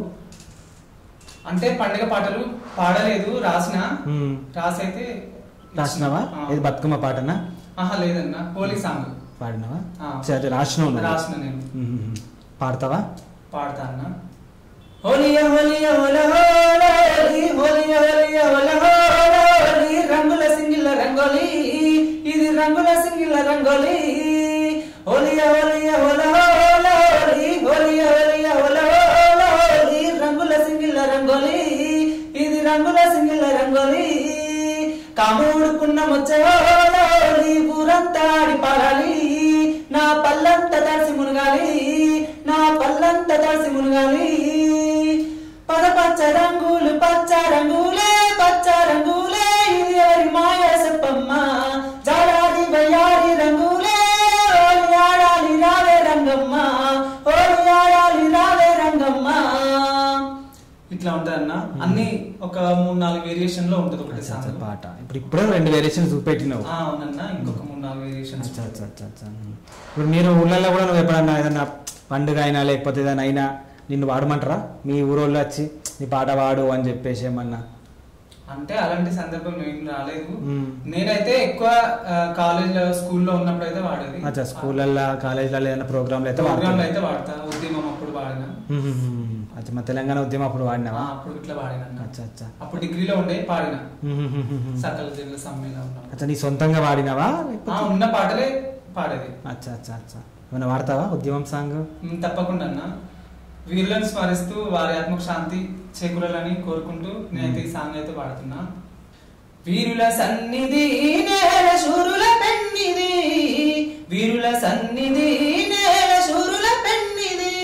Speaker 2: అంటే పండుగ పాటలు పాడలేదు రాసిన
Speaker 1: మ్మ్.
Speaker 2: రాసైతే
Speaker 1: రాసినావా
Speaker 2: ఆ.
Speaker 1: ఇది బతుకమ్మ పాటనా
Speaker 2: ఆహా లేదన్న హోలీ సాంగ్
Speaker 1: పాడినావా
Speaker 2: ఆ.
Speaker 1: సరే రాసినావు నువ్వు.
Speaker 2: రాసిన నేను
Speaker 1: మ్మ్. పాడతావా
Speaker 2: పాడతా అన్న హోలియ హోలియ హోల హోలీ హోలియ హోలియ హోల హోలీ రంగుల సింగిల్ల రంగోలి ఇది రంగుల సింగిల్ల రంగోలి హోలియ హోలియ హోల హోలీ హోలియ హోలియ హోల హోలీ రంగుల సింగిల్ల రంగోలి ఇది రంగుల సింగిల్ల రంగోలి కాముడుకున్న ముచ్చోలి ఊరంతా ఆడి పాడాలి నా పల్లంత తడిసి మునగాలి నా పల్లంత తడిసి మునగాలి పద పచ్చ రంగులు పచ్చ రంగులే పచ్చ రంగులే ఇది ఎవరి మాయ చెప్పమ్మ జాడాది వయ్యారి రంగులే ఓలి ఆడాలి రావే రంగమ్మ ఓలి ఆడాలి రావే రంగమ్మ ఇట్లా ఉంటదన్న అన్ని ఒక మూడు నాలుగు వేరియేషన్ లో ఉంటది ఒకటి
Speaker 1: అచ్చా, అచ్చా,
Speaker 2: సాంగ్
Speaker 1: పాట ఇప్పుడు ఇప్పుడే రెండు వేరియేషన్ చూపెట్టినావు
Speaker 2: ఆ, అవునన్న ఇంకొక మూడు నాలుగు వేరియేషన్స్
Speaker 1: అచ్చా, అచ్చా, అచ్చా, అచ్చా. ఇప్పుడు మీరు ఊళ్ళల్లో కూడా నువ్వు ఎప్పుడన్నా ఏదన్నా పండుగ అయినా లేకపోతే ఏదైనా అయినా నిన్ను వాడమంటారా మీ ఊరోళ్ళు వచ్చి నీ పాట వాడు అని చెప్పేసి ఏమన్నా
Speaker 2: అంటే అలాంటి సందర్భం ఏం రాలేదు
Speaker 1: మ్మ్.
Speaker 2: నేనైతే ఎక్కువ కాలేజ్ స్కూల్లో ఉన్నప్పుడు అయితే వాడేది
Speaker 1: అచ్చా స్కూళ్ళల్లో కాలేజీలలో ఏదైనా ప్రోగ్రాంలు అయితే
Speaker 2: ప్రోగ్రామ్
Speaker 1: వాడతావు.
Speaker 2: అయితే వాడతా ఉద్యమం అప్పుడు వాడినా
Speaker 1: మ్మ్, మ్మ్, మ్మ్. అచ్చా మా తెలంగాణ ఉద్యమం అప్పుడు
Speaker 2: ఆ,
Speaker 1: వాడినావా
Speaker 2: అప్పుడు ఇట్లా వాడినా
Speaker 1: అచ్చా అచ్చా
Speaker 2: అప్పుడు డిగ్రీలో ఉండే పాడిన
Speaker 1: మ్మ్, మ్మ్, మ్మ్, మ్మ్.
Speaker 2: సకల జిల్లా సమ్మేళనం
Speaker 1: అచ్చా నీ సొంతంగా వాడినావా
Speaker 2: ఆ,
Speaker 1: లేకపోతే-
Speaker 2: ఉన్న పాటలే పాడేది
Speaker 1: అచ్చా అచ్చా అచ్చా ఏమైనా వాడతావా ఉద్యమం సాంగ్
Speaker 2: మ్, తప్పకుండా అన్న వీరులను స్మరిస్తూ వారి ఆత్మకు శాంతి చేకూరాలని కోరుకుంటూ నేనైతే ఈ సాంగ్ అయితే పాడుతున్నా వీరుల సన్నిధి నేల శూరుల పెన్నిది వీరుల సన్నిధి నేల శూరుల పెన్నిది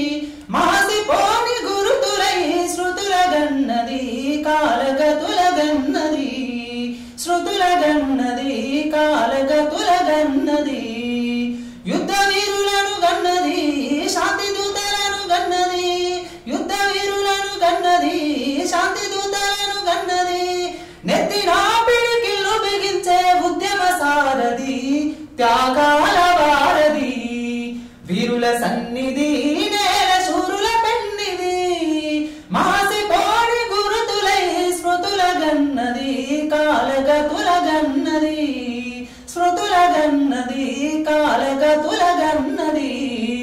Speaker 2: మాసిపోని గురుతులై శృతుల గన్నది కాలగతుల గన్నది శృతుల గన్నది కాలగతుల గన్నది యుద్ధ వీరులను గన్నది శాంతి దూతలను గన్నది యుద్ధ వీరులను గన్నది శాంతి దూతలను గన్నది నెత్తిన పిడికిళ్ళు బిగించే ఉద్యమ సారథి త్యాగాల వారధి వీరుల సన్నిధి నేల శూరుల పెన్నిది మాసిపోని గురుతులై స్మృతుల గన్నది కాలగతుల గన్నది స్మృతుల గన్నది కాలగతుల గన్నది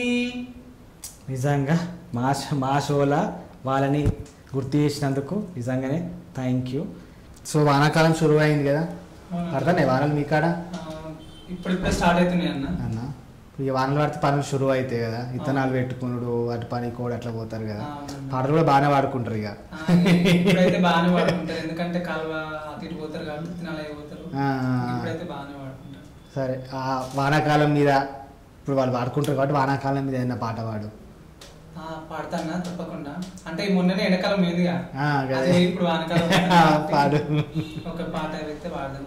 Speaker 1: నిజంగా మా ష- మా షోలా వాళ్ళని గుర్తు చేసినందుకు నిజంగానే థ్యాంక్ యూ సో వానాకాలం షురువు అయింది కదా పడతాయి వానలు మీ కాడ
Speaker 2: ఆ, ఇప్పుడిప్పుడే స్టార్ట్ అవుతున్నాయి అన్న
Speaker 1: అన్న ఇక వానలు పడితే పనులు షురువు అవుతాయి కదా విత్తనాలు పెట్టుకున్నాడు వాటి పని కూడా అట్లా పోతారు కదా
Speaker 2: ఆ, అవునన్న.
Speaker 1: పాటలు కూడా బాగానే వాడుకుంటారు ఇక
Speaker 2: ఆ, ఇప్పుడైతే బాగానే వాడుకుంటారు ఎందుకంటే కాలువ అటు ఇటు పోతారు కాబట్టి విత్తనాలు అవి పోతారు
Speaker 1: ఆ.
Speaker 2: ఇప్పుడైతే బాగానే వాడుకుంటారు
Speaker 1: సరే ఆ వానాకాలం మీద ఇప్పుడు వాళ్ళు వాడుకుంటారు కాబట్టి వానాకాలం మీద ఏదైనా పాట పాడు
Speaker 2: ఆ, పాడతానా తప్పకుండా అంటే ఈ మొన్ననే ఎండాకాలం మీదుగా
Speaker 1: ఆ, గదే.
Speaker 2: అదే ఇప్పుడు వానకాలం
Speaker 1: ఆ, పాడు.
Speaker 2: ఒక పాట అయితే పాడదాం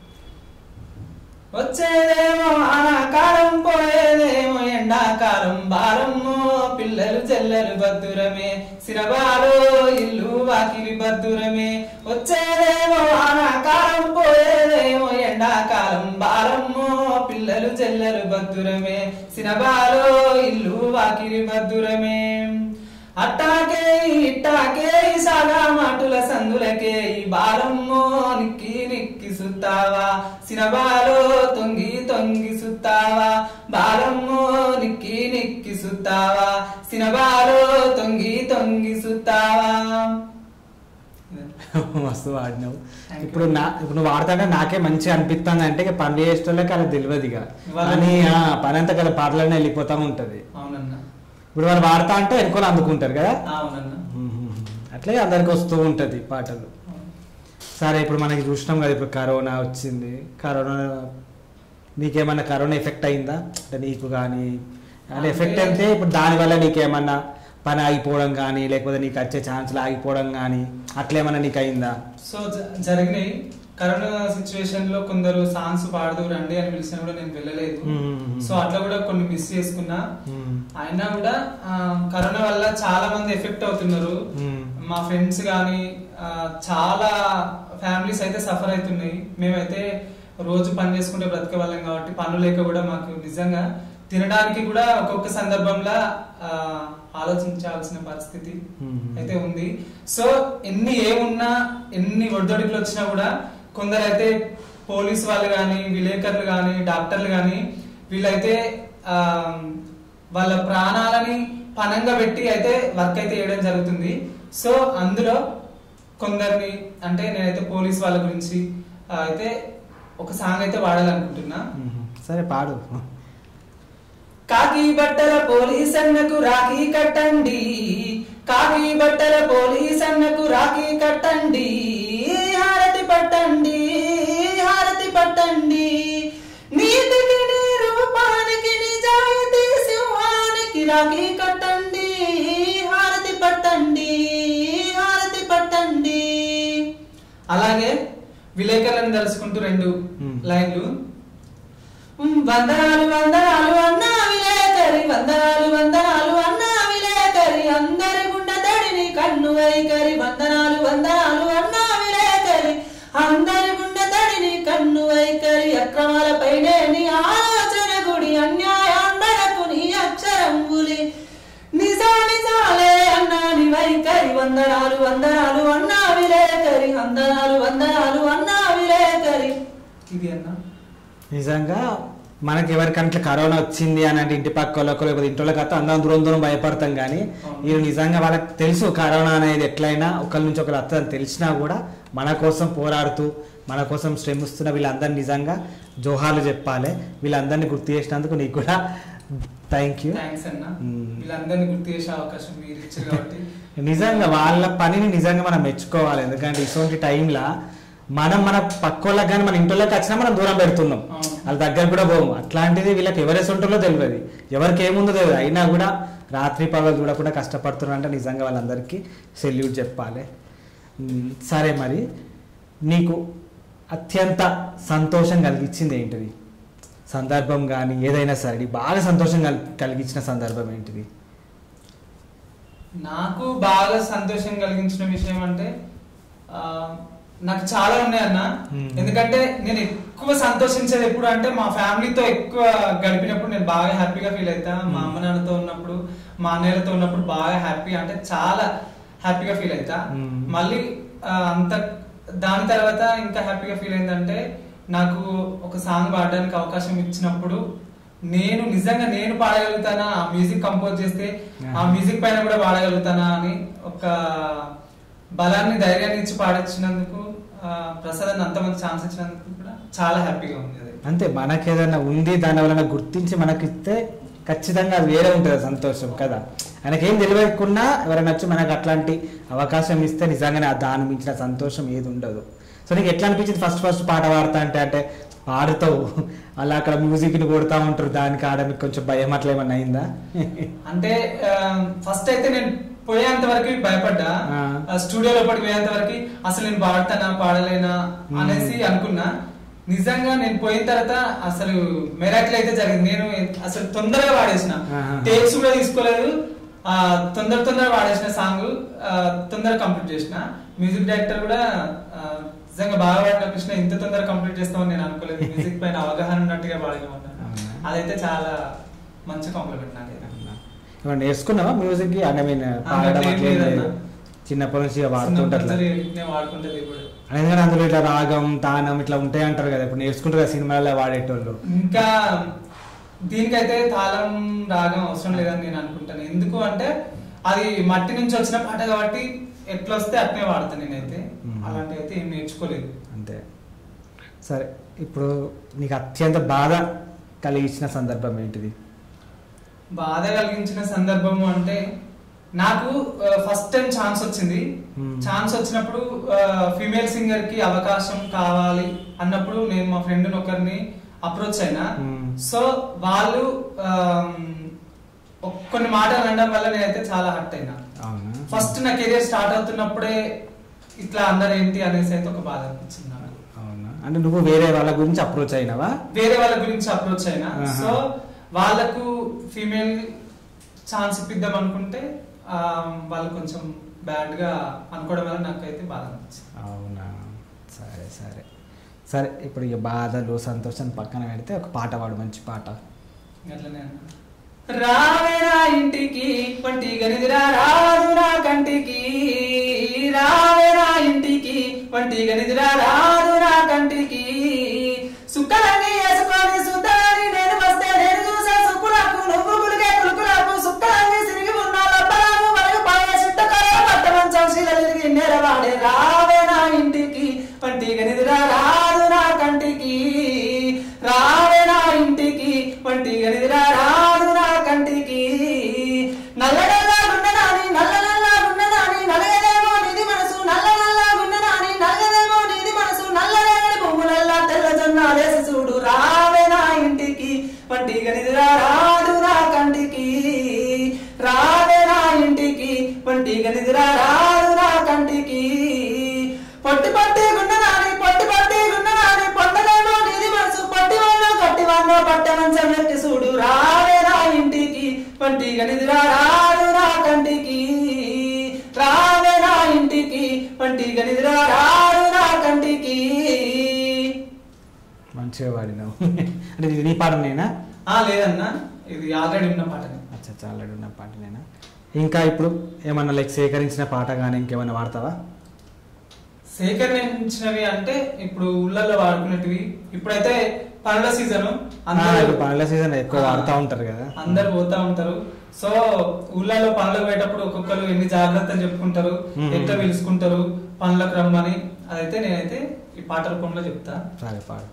Speaker 2: వచ్చేదేమో ఆనాకాలం పోయేదేమో ఎండాకాలం బారమ్మో పిల్లలు చెల్లెలు బద్దురమే సిరబాలో ఇల్లు వాకిలి బద్దురమే వచ్చేదేమో ఆనాకాలం పోయేదేమో ఎండాకాలం బారమ్మో పిల్లలు చెల్లెలు బద్దురమే సినబాలో ఇల్లు వాకిలి బద్దురమే అట్టాకే ఇట్టాకే సాగా మాటుల సందులకే ఈ బాలమ్మో నిక్కి నిక్కి సుత్తావా సినబాలో తొంగి తొంగి సుత్తావా బాలమ్మో నిక్కి నిక్కి సుత్తావా సుత్తావా సినబాలో తొంగి తొంగి సుత్తావా
Speaker 1: మస్తు వాడినావు
Speaker 2: Thank you.
Speaker 1: ఇప్పుడు నా ఇప్పుడు నువ్వు వాడతాంటే నాకే మంచిగా అనిపిస్తుంది అంటే ఇక పని చేసేటోళ్ళకి అలా తెలియదు ఇక
Speaker 2: వాళ్ళ-
Speaker 1: అని ఆ, పని అంతా కదా పాటలోనే వెళ్ళిపోతా ఉంటది
Speaker 2: అవునన్నా
Speaker 1: ఇప్పుడు వాళ్ళు వాడతా అంటే వెనుకోలు అందుకుంటారు కదా
Speaker 2: అవునన్నా
Speaker 1: అట్లే అందరికి వస్తూ ఉంటది పాటలు సరే ఇప్పుడు మనకి చూసినాం కదా ఇప్పుడు కరోనా వచ్చింది కరోనా నీకేమన్నా కరోనా ఎఫెక్ట్ అయిందా అంటే నీకు కానీ అంటే ఎఫెక్ట్
Speaker 2: అంటే-
Speaker 1: అయితే ఇప్పుడు దానివల్ల నీకేమన్నా పని ఆగిపోవడం కానీ లేకపోతే నీకు వచ్చే ఛాన్సులు ఆగిపోవడం కానీ అట్లేమన్నా నీకు అయిందా
Speaker 2: సో జ- జరిగినాయి కరోనా సిచ్యువేషన్ లో కొందరు సాంగ్స్ పాడదు రండి అని పిలిచినా కూడా నేను వెళ్ళలేదు
Speaker 1: మ్మ్.
Speaker 2: సో అట్లా కూడా కొన్ని మిస్ చేసుకున్నా
Speaker 1: మ్మ్.
Speaker 2: అయినా కూడా ఆ, కరోనా వల్ల చాలా మంది ఎఫెక్ట్ అవుతున్నారు
Speaker 1: మ్మ్.
Speaker 2: మా ఫ్రెండ్స్ కానీ చాలా ఫ్యామిలీస్ అయితే సఫర్ అవుతున్నాయి మేమైతే రోజు పని చేసుకుంటే బ్రతికే వాళ్ళం కాబట్టి పనులు లేక కూడా మాకు నిజంగా తినడానికి కూడా ఒక్కొక్క సందర్భంలో ఆ, ఆలోచించాల్సిన పరిస్థితి
Speaker 1: మ్మ్.
Speaker 2: అయితే ఉంది సో ఎన్ని ఏమున్నా ఎన్ని ఒడిదొడుకులు వచ్చినా కూడా కొందరైతే పోలీస్ వాళ్ళు కానీ విలేకరులు కానీ డాక్టర్లు కానీ వీళ్ళైతే ఆ, వాళ్ళ ప్రాణాలని పనంగా పెట్టి అయితే వర్క్ అయితే చేయడం జరుగుతుంది సో అందులో కొందరిని అంటే నేనైతే పోలీస్ వాళ్ళ గురించి ఆ, అయితే ఒక సాంగ్ అయితే వాడాలనుకుంటున్నా
Speaker 1: మ్మ్. సరే పాడు
Speaker 2: కాకి బట్టల పోలీస్ అన్నకు రాఖీ కట్టండి కాకి బట్టల పోలీస్ అన్నకు రాఖీ కట్టండి హారతి పట్టండి హారతి పట్టండి నీతికి నీ రూపానికి నిజాయితీ సింహానికి రాఖీ కట్టండి హారతి పట్టండి హారతి పట్టండి అలాగే విలేకరులను తలుచుకుంటూ రెండు
Speaker 1: Hmm.
Speaker 2: లైన్లు వందనాలు వందనాలు అన్నా విలేకరి వందనాలు వందనాలు అన్నా విలేకరి అందరి గుండె తడిని కన్ను వైకరి వందనాలు వందనాలు అన్నా విలేకరి అందరి గుండె తడిని కన్ను వైకరి అక్రమాలపైనే నీ ఆలోచన గుడి అన్యాయాండలకు నీ అక్షరంబులి నిజానిజాలే అన్నా నీ వైఖరి వందనాలు వందనాలు అన్నా విలేకరి వందనాలు వందనాలు అన్నా విలేకరి ఇది అన్నా
Speaker 1: నిజంగా మనకి ఎవరికంటే కరోనా వచ్చింది అని అంటే ఇంటి పక్క వాళ్ళకో లేకపోతే ఇంటి వాళ్ళకి అత్త అందరం దూరం దూరం భయపడతాం కానీ
Speaker 2: అవును.
Speaker 1: వీళ్ళు నిజంగా వాళ్ళకి తెలుసు కరోనా అనేది ఎట్లయినా ఒకరి నుంచి ఒకరు అత్తని తెలిసినా కూడా మన కోసం పోరాడుతూ మన కోసం శ్రమిస్తున్న వీళ్ళందరినీ నిజంగా జోహార్లు చెప్పాలి వీళ్ళందరినీ గుర్తు చేసినందుకు నీకు కూడా థ్యాంక్ యూ
Speaker 2: థ్యాంక్స్ అన్న
Speaker 1: మ్మ్.
Speaker 2: వీళ్ళందరినీ గుర్తు చేసే అవకాశం మీరు ఇచ్చారు కాబట్టి
Speaker 1: నిజంగా వాళ్ళ పనిని నిజంగా మనం మెచ్చుకోవాలి ఎందుకంటే ఇటువంటి టైంలో మనం మన పక్కోళ్ళకి కానీ మన ఇంట్లోకి వచ్చినా మనం దూరం పెడుతున్నాం
Speaker 2: అవును.
Speaker 1: వాళ్ళ దగ్గర కూడా పోము అట్లాంటిది వీళ్ళకి ఎవరేసి ఉంటుందో తెలియదు ఎవరికి ఏముందో తెలియదు అయినా కూడా రాత్రి పగలు చూడకుండా కష్టపడుతున్నారు అంటే నిజంగా వాళ్ళందరికీ సెల్యూట్ చెప్పాలి ఉమ్, సరే మరి నీకు అత్యంత సంతోషం కలిగించింది ఏంటిది సందర్భం కానీ ఏదైనా సరే నీకు బాగా సంతోషం కల్ కలిగించిన సందర్భం ఏంటిది
Speaker 2: నాకు బాగా సంతోషం కలిగించిన విషయం అంటే ఆ, నాకు చాలా ఉన్నాయి అన్న
Speaker 1: మ్మ్.
Speaker 2: ఎందుకంటే నేను ఎక్కువ సంతోషించేది ఎప్పుడు అంటే మా ఫ్యామిలీతో ఎక్కువ గడిపినప్పుడు నేను బాగా హ్యాపీగా ఫీల్ అవుతా మా అమ్మ నాన్నతో ఉన్నప్పుడు మా అన్నయ్యలతో ఉన్నప్పుడు బాగా హ్యాపీ అంటే చాలా హ్యాపీగా ఫీల్ అవుతా
Speaker 1: మ్మ్.
Speaker 2: మళ్ళీ ఆ, అంత దాని తర్వాత ఇంకా హ్యాపీగా ఫీల్ అయిందంటే నాకు ఒక సాంగ్ పాడడానికి అవకాశం ఇచ్చినప్పుడు నేను నిజంగా నేను పాడగలుగుతానా ఆ మ్యూజిక్ కంపోజ్ చేస్తే ఆ మ్యూజిక్ పైన కూడా పాడగలుగుతానా అని ఒక బలాన్ని ధైర్యాన్ని ఇచ్చి పాడించినందుకు ఆ, ప్రసాద్ అని అంతమంది ఛాన్స్ ఇచ్చినందుకు కూడా చాలా హ్యాపీగా ఉంది అది
Speaker 1: అంతే మనకి ఏదైనా ఉంది దాని వలన గుర్తించి మనకి ఇస్తే ఖచ్చితంగా అది వేరే ఉంటుంది సంతోషం కదా ఆయనకేం తెలియకున్నా ఎవరైనా వచ్చి మనకు అట్లాంటి అవకాశం ఇస్తే నిజంగానే ఆ దాని మించిన సంతోషం ఏది ఉండదు సో నీకు ఎట్లా అనిపించింది ఫస్ట్ ఫస్ట్ పాట పాడతా అంటే అంటే పాడుతావు అలా అక్కడ మ్యూజిక్ ని కొడతా ఉంటారు దానికి ఆడడానికి కొంచెం భయం అట్లా ఏమన్నా అయిందా
Speaker 2: అంటే ఫస్ట్ అయితే నేను పోయేంత వరకు భయపడ్డా
Speaker 1: ఆ.
Speaker 2: ఆ, స్టూడియో లోపలికి పోయేంత వరకు అసలు నేను పాడతానా పాడలేనా
Speaker 1: మ్మ్.
Speaker 2: అనేసి అనుకున్నా నిజంగా నేను పోయిన తర్వాత అసలు మెరాకిల్ అయితే జరిగింది నేను అసలు తొందరగా పాడేసిన
Speaker 1: ఆహా.
Speaker 2: టేక్స్ కూడా తీసుకోలేదు ఆ తొందర తొందర పాడేసిన సాంగ్ తొందరగా కంప్లీట్ చేసిన మ్యూజిక్ డైరెక్టర్ కూడా ఆ, నిజంగా బాగా పాడిన కృష్ణ ఇంత తొందరగా కంప్లీట్ చేస్తామని నేను అనుకోలేదు మ్యూజిక్ పైన అవగాహన ఉన్నట్టుగా పాడినామన్నా
Speaker 1: అవునా?
Speaker 2: అదైతే చాలా మంచి కాంప్లిమెంట్ నాకైతే
Speaker 1: ఏమన్నా నేర్చుకున్నావా మ్యూజిక్ కి అంటే మీన్ పాడడం
Speaker 2: అట్లేం
Speaker 1: అట్లేం లేదు
Speaker 2: లేదన్నా.
Speaker 1: చిన్నప్పటి నుంచి ఇక
Speaker 2: చిన్నప్పటి
Speaker 1: వాడుతుంటారు
Speaker 2: నుంచి నేను వాడుకుంటది ఇప్పుడు
Speaker 1: ఎందుకంటే అందులో ఇట్లా రాగం తానం ఇట్లా ఉంటాయి అంటారు కదా ఇప్పుడు నేర్చుకుంటారు కదా సినిమాలలో వాడేటోళ్ళు
Speaker 2: ఇంకా దీనికైతే తాళం రాగం అవసరం లేదని నేను అనుకుంటాను ఎందుకు అంటే అది మట్టి నుంచి వచ్చిన పాట కాబట్టి ఎట్లా వస్తే అట్నే వాడతాను నేనైతే
Speaker 1: మ్మ్.
Speaker 2: అలాంటివి అయితే ఏం నేర్చుకోలేదు
Speaker 1: అంతే సరే ఇప్పుడు నీకు అత్యంత బాధ కలిగించిన సందర్భం ఏంటిది
Speaker 2: బాధ కలిగించిన సందర్భము అంటే నాకు ఫస్ట్ టైం ఛాన్స్ వచ్చింది
Speaker 1: Hmm.
Speaker 2: ఛాన్స్ వచ్చినప్పుడు ఫీమేల్ సింగర్ కి అవకాశం కావాలి అన్నప్పుడు నేను మా ఫ్రెండ్ ఒకరిని అప్రోచ్ అయినా
Speaker 1: Hmm.
Speaker 2: సో వాళ్ళు ఆమ్, ఒక్- కొన్ని మాటలు అనడం వల్ల నేనైతే చాలా హర్ట్ అయినా
Speaker 1: అవునా
Speaker 2: ఫస్ట్ నా కెరియర్ స్టార్ట్ అవుతున్నప్పుడే ఇట్లా అందరు ఏంటి అనేసి అయితే ఒక బాధ అనిపించింది నాకు
Speaker 1: అవునా అంటే నువ్వు వేరే వాళ్ళ గురించి అప్రోచ్ అయినావా
Speaker 2: వేరే వాళ్ళ గురించి అప్రోచ్ అయినా
Speaker 1: ఆహా.
Speaker 2: సో వాళ్ళకు ఫీమేల్ ఛాన్స్ ఇప్పిద్దాం అనుకుంటే ఆ, వాళ్ళు కొంచెం బ్యాడ్ గా అనుకోవడం వల్ల నాకైతే బాధ అనిపించింది
Speaker 1: అవునా సరే సరే సరే ఇప్పుడు ఇక బాధలు సంతోషం పక్కన పెడితే ఒక పాట పాడు మంచి పాట
Speaker 2: అట్లనే అన్నా. రావే నా ఇంటికి వంటి గనిదిరా రాదు నా కంటికి రావే నా ఇంటికి వంటి గనిదిరా రాదు నా కంటికి సుక్కలన్నీ వేసుకొని సుద్దాని నేను వస్తే నేను చూసే సుక్కులకు నువ్వు గులిగే కులుకులకు సుక్కలన్నీ సిరిగి ఉన్న లబ్బలాలు మరియు పాయ చిట్టకర పట్ట మంచం శిలలిరిగి నెరవాడే రావే నా ఇంటికి వంటి గనిదిరా రాదు నా కంటికి రావే నా ఇంటికి వంటి గనిదిరా రాదు నా కంటికి నల్లడల్లా గుండెనాని నల్ల నల్ల గుండెనాని నల్లగదేమో నీది మనసు నల్ల నల్ల గుండెనాని నల్లగదేమో నీది మనసు నల్లరేగడి పువ్వులల్లా తెల్ల జొన్న వేసి చూడు రావే నా ఇంటికి వంటి గనిదిరా రాదు నా కంటికి రావే నా ఇంటికి వంటి గనిదిరా రాదు నా కంటికి పొట్టి పట్టి గుండెనాని పొట్టి పట్టి గుండెనాని పొట్టలేమో నీది మనసు పట్టి వాళ్ళు గట్టి వాళ్ళు పట్ట మంచం ఎత్తి చూడు రావే నా ఇంటికి వంటి గనిదిరా రాదు నా కంటికి రావే నా ఇంటికి వంటి గనిదిరా రాదు నా కంటికి
Speaker 1: మంచిగా పాడినావు అంటే ఇది నీ పాట నేనా
Speaker 2: ఆ లేదన్నా ఇది ఆల్రెడీ ఉన్న పాటని
Speaker 1: అచ్చా చాలా ఉన్న పాట నేనా ఇంకా ఇప్పుడు ఏమన్నా లైక్ సేకరించిన పాట కానీ ఇంకేమన్నా వాడతావా
Speaker 2: సేకరించినవి అంటే ఇప్పుడు ఊళ్ళల్లో వాడుకునేటివి ఇప్పుడైతే పనుల సీజన్
Speaker 1: ఆ, ఇప్పుడు పనుల సీజన్ ఎక్కువ వాడుతూ ఉంటారు కదా
Speaker 2: అందరు పోతా ఉంటారు సో ఊళ్ళలో పనులకు పోయేటప్పుడు ఒక్కొక్కరు ఎన్ని జాగ్రత్తలు చెప్పుకుంటారు
Speaker 1: మ్మ్.
Speaker 2: ఎట్లా పిలుచుకుంటారు పనులకు రమ్మని అదైతే నేనైతే ఈ పాట రూపంలో చెప్తా
Speaker 1: సరే పాడు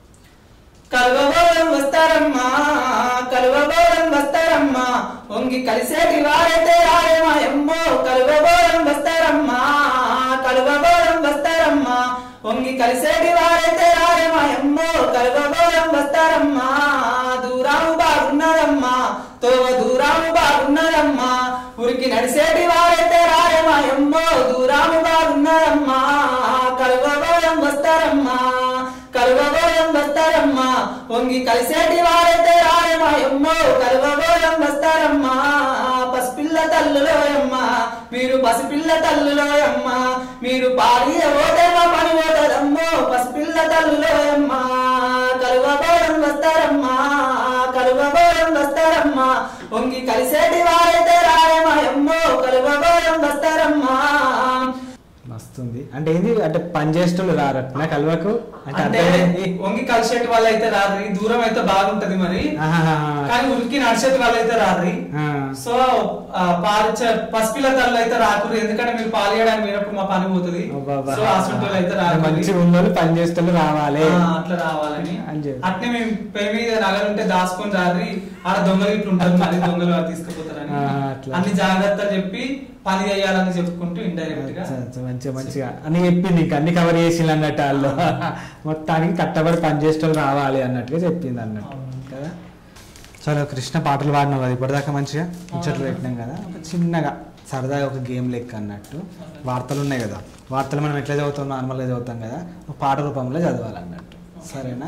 Speaker 2: కలువబోరం వస్తారమ్మా కలువబోరం వస్తారమ్మా వంగి కలిసేటి వారైతే రారేమా ఎమ్మో కలువబోరం వస్తారమ్మా కలువబోరం వస్తారమ్మా వంగి కలిసేటి వారైతే రారేమా ఎమ్మో కలువబోరం వస్తారమ్మా దూరాము బాగున్నదమ్మా తోవ దూరాము బాగున్నదమ్మా ఉరికి నడిసేటి వారైతే రారేమా ఎమ్మో దూరాము బాగున్నదమ్మా కలువబోరం వస్తారమ్మా కలువబోయం వస్తారమ్మా వంగి కలిసేటి వారైతే రాయమా ఎమ్మో కలువబోయం వస్తారమ్మా పసిపిల్ల తల్లులోయమ్మా మీరు పసిపిల్ల తల్లులోయమ్మా మీరు పాడి ఓటేమా పని ఓటదమ్మో పసిపిల్ల తల్లులోయమ్మా కలువబోయం వస్తారమ్మా కలువబోయం వస్తారమ్మా వంగి కలిసేటి వారైతే రాయమా ఎమ్మో కలువబోయం వస్తారమ్మా
Speaker 1: మస్తుంది అంటే ఏంది అంటే పని చేసేటోళ్ళు రారట్నా కల్వకు అంటే
Speaker 2: అంటే
Speaker 1: అర్థం ఏంది?
Speaker 2: వంగి కలిసేటి వాళ్ళు అయితే రాదు దూరం అయితే బాగుంటది మరి
Speaker 1: ఆహాహాహా.
Speaker 2: కానీ ఉరికి నడిచేటి వాళ్ళు అయితే రాదు
Speaker 1: ఆ.
Speaker 2: సో ఆ, పాలు చ- పసిపిల్ల తల్లు అయితే రాకూడదు ఎందుకంటే మీరు పాలు ఇవ్వడానికి పోయినప్పుడు మా పని పోతుంది
Speaker 1: అబ్బబ్బా.
Speaker 2: సో హాస్పిటల్ అయితే రాకూడదు
Speaker 1: మంచిగా ఉన్నోళ్ళు పని చేసేటోళ్ళు రావాలి
Speaker 2: ఆ, అట్లా రావాలని
Speaker 1: అని చెప్పి.
Speaker 2: అట్నే మేము పై మీద నగలుంటే దాచుకొని రారి ఆడ దొంగలు ఇట్లు ఉంటారు మళ్ళీ దొంగలు అది తీసుకుపోతారని
Speaker 1: ఆ, అట్లా.
Speaker 2: అన్ని జాగ్రత్తలు చెప్పి పని చేయాలని చెప్పుకుంటూ ఇండైరెక్ట్ గా
Speaker 1: అచ్చా, అచ్చా, మంచిగా మంచిగా అని చెప్పింది ఇంకా అన్ని కవర్ చేసి అన్నట్టు వాళ్ళు మొత్తానికి కట్టబడి పని చేసేటోళ్ళు రావాలి అన్నట్టుగా చెప్పింది అన్నట్టు
Speaker 2: అవును.
Speaker 1: కదా చాలా కృష్ణ పాటలు పాడినావు కదా ఇప్పటిదాకా మంచిగా ముచ్చట్లు పెట్టినాం కదా ఒక చిన్నగా సరదాగా ఒక గేమ్ లెక్క అన్నట్టు వార్తలు ఉన్నాయి కదా వార్తలు మనం ఎట్లా చదువుతాం నార్మల్గా చదువుతాం కదా ఒక పాట రూపంలో చదవాలన్నట్టు సరేనా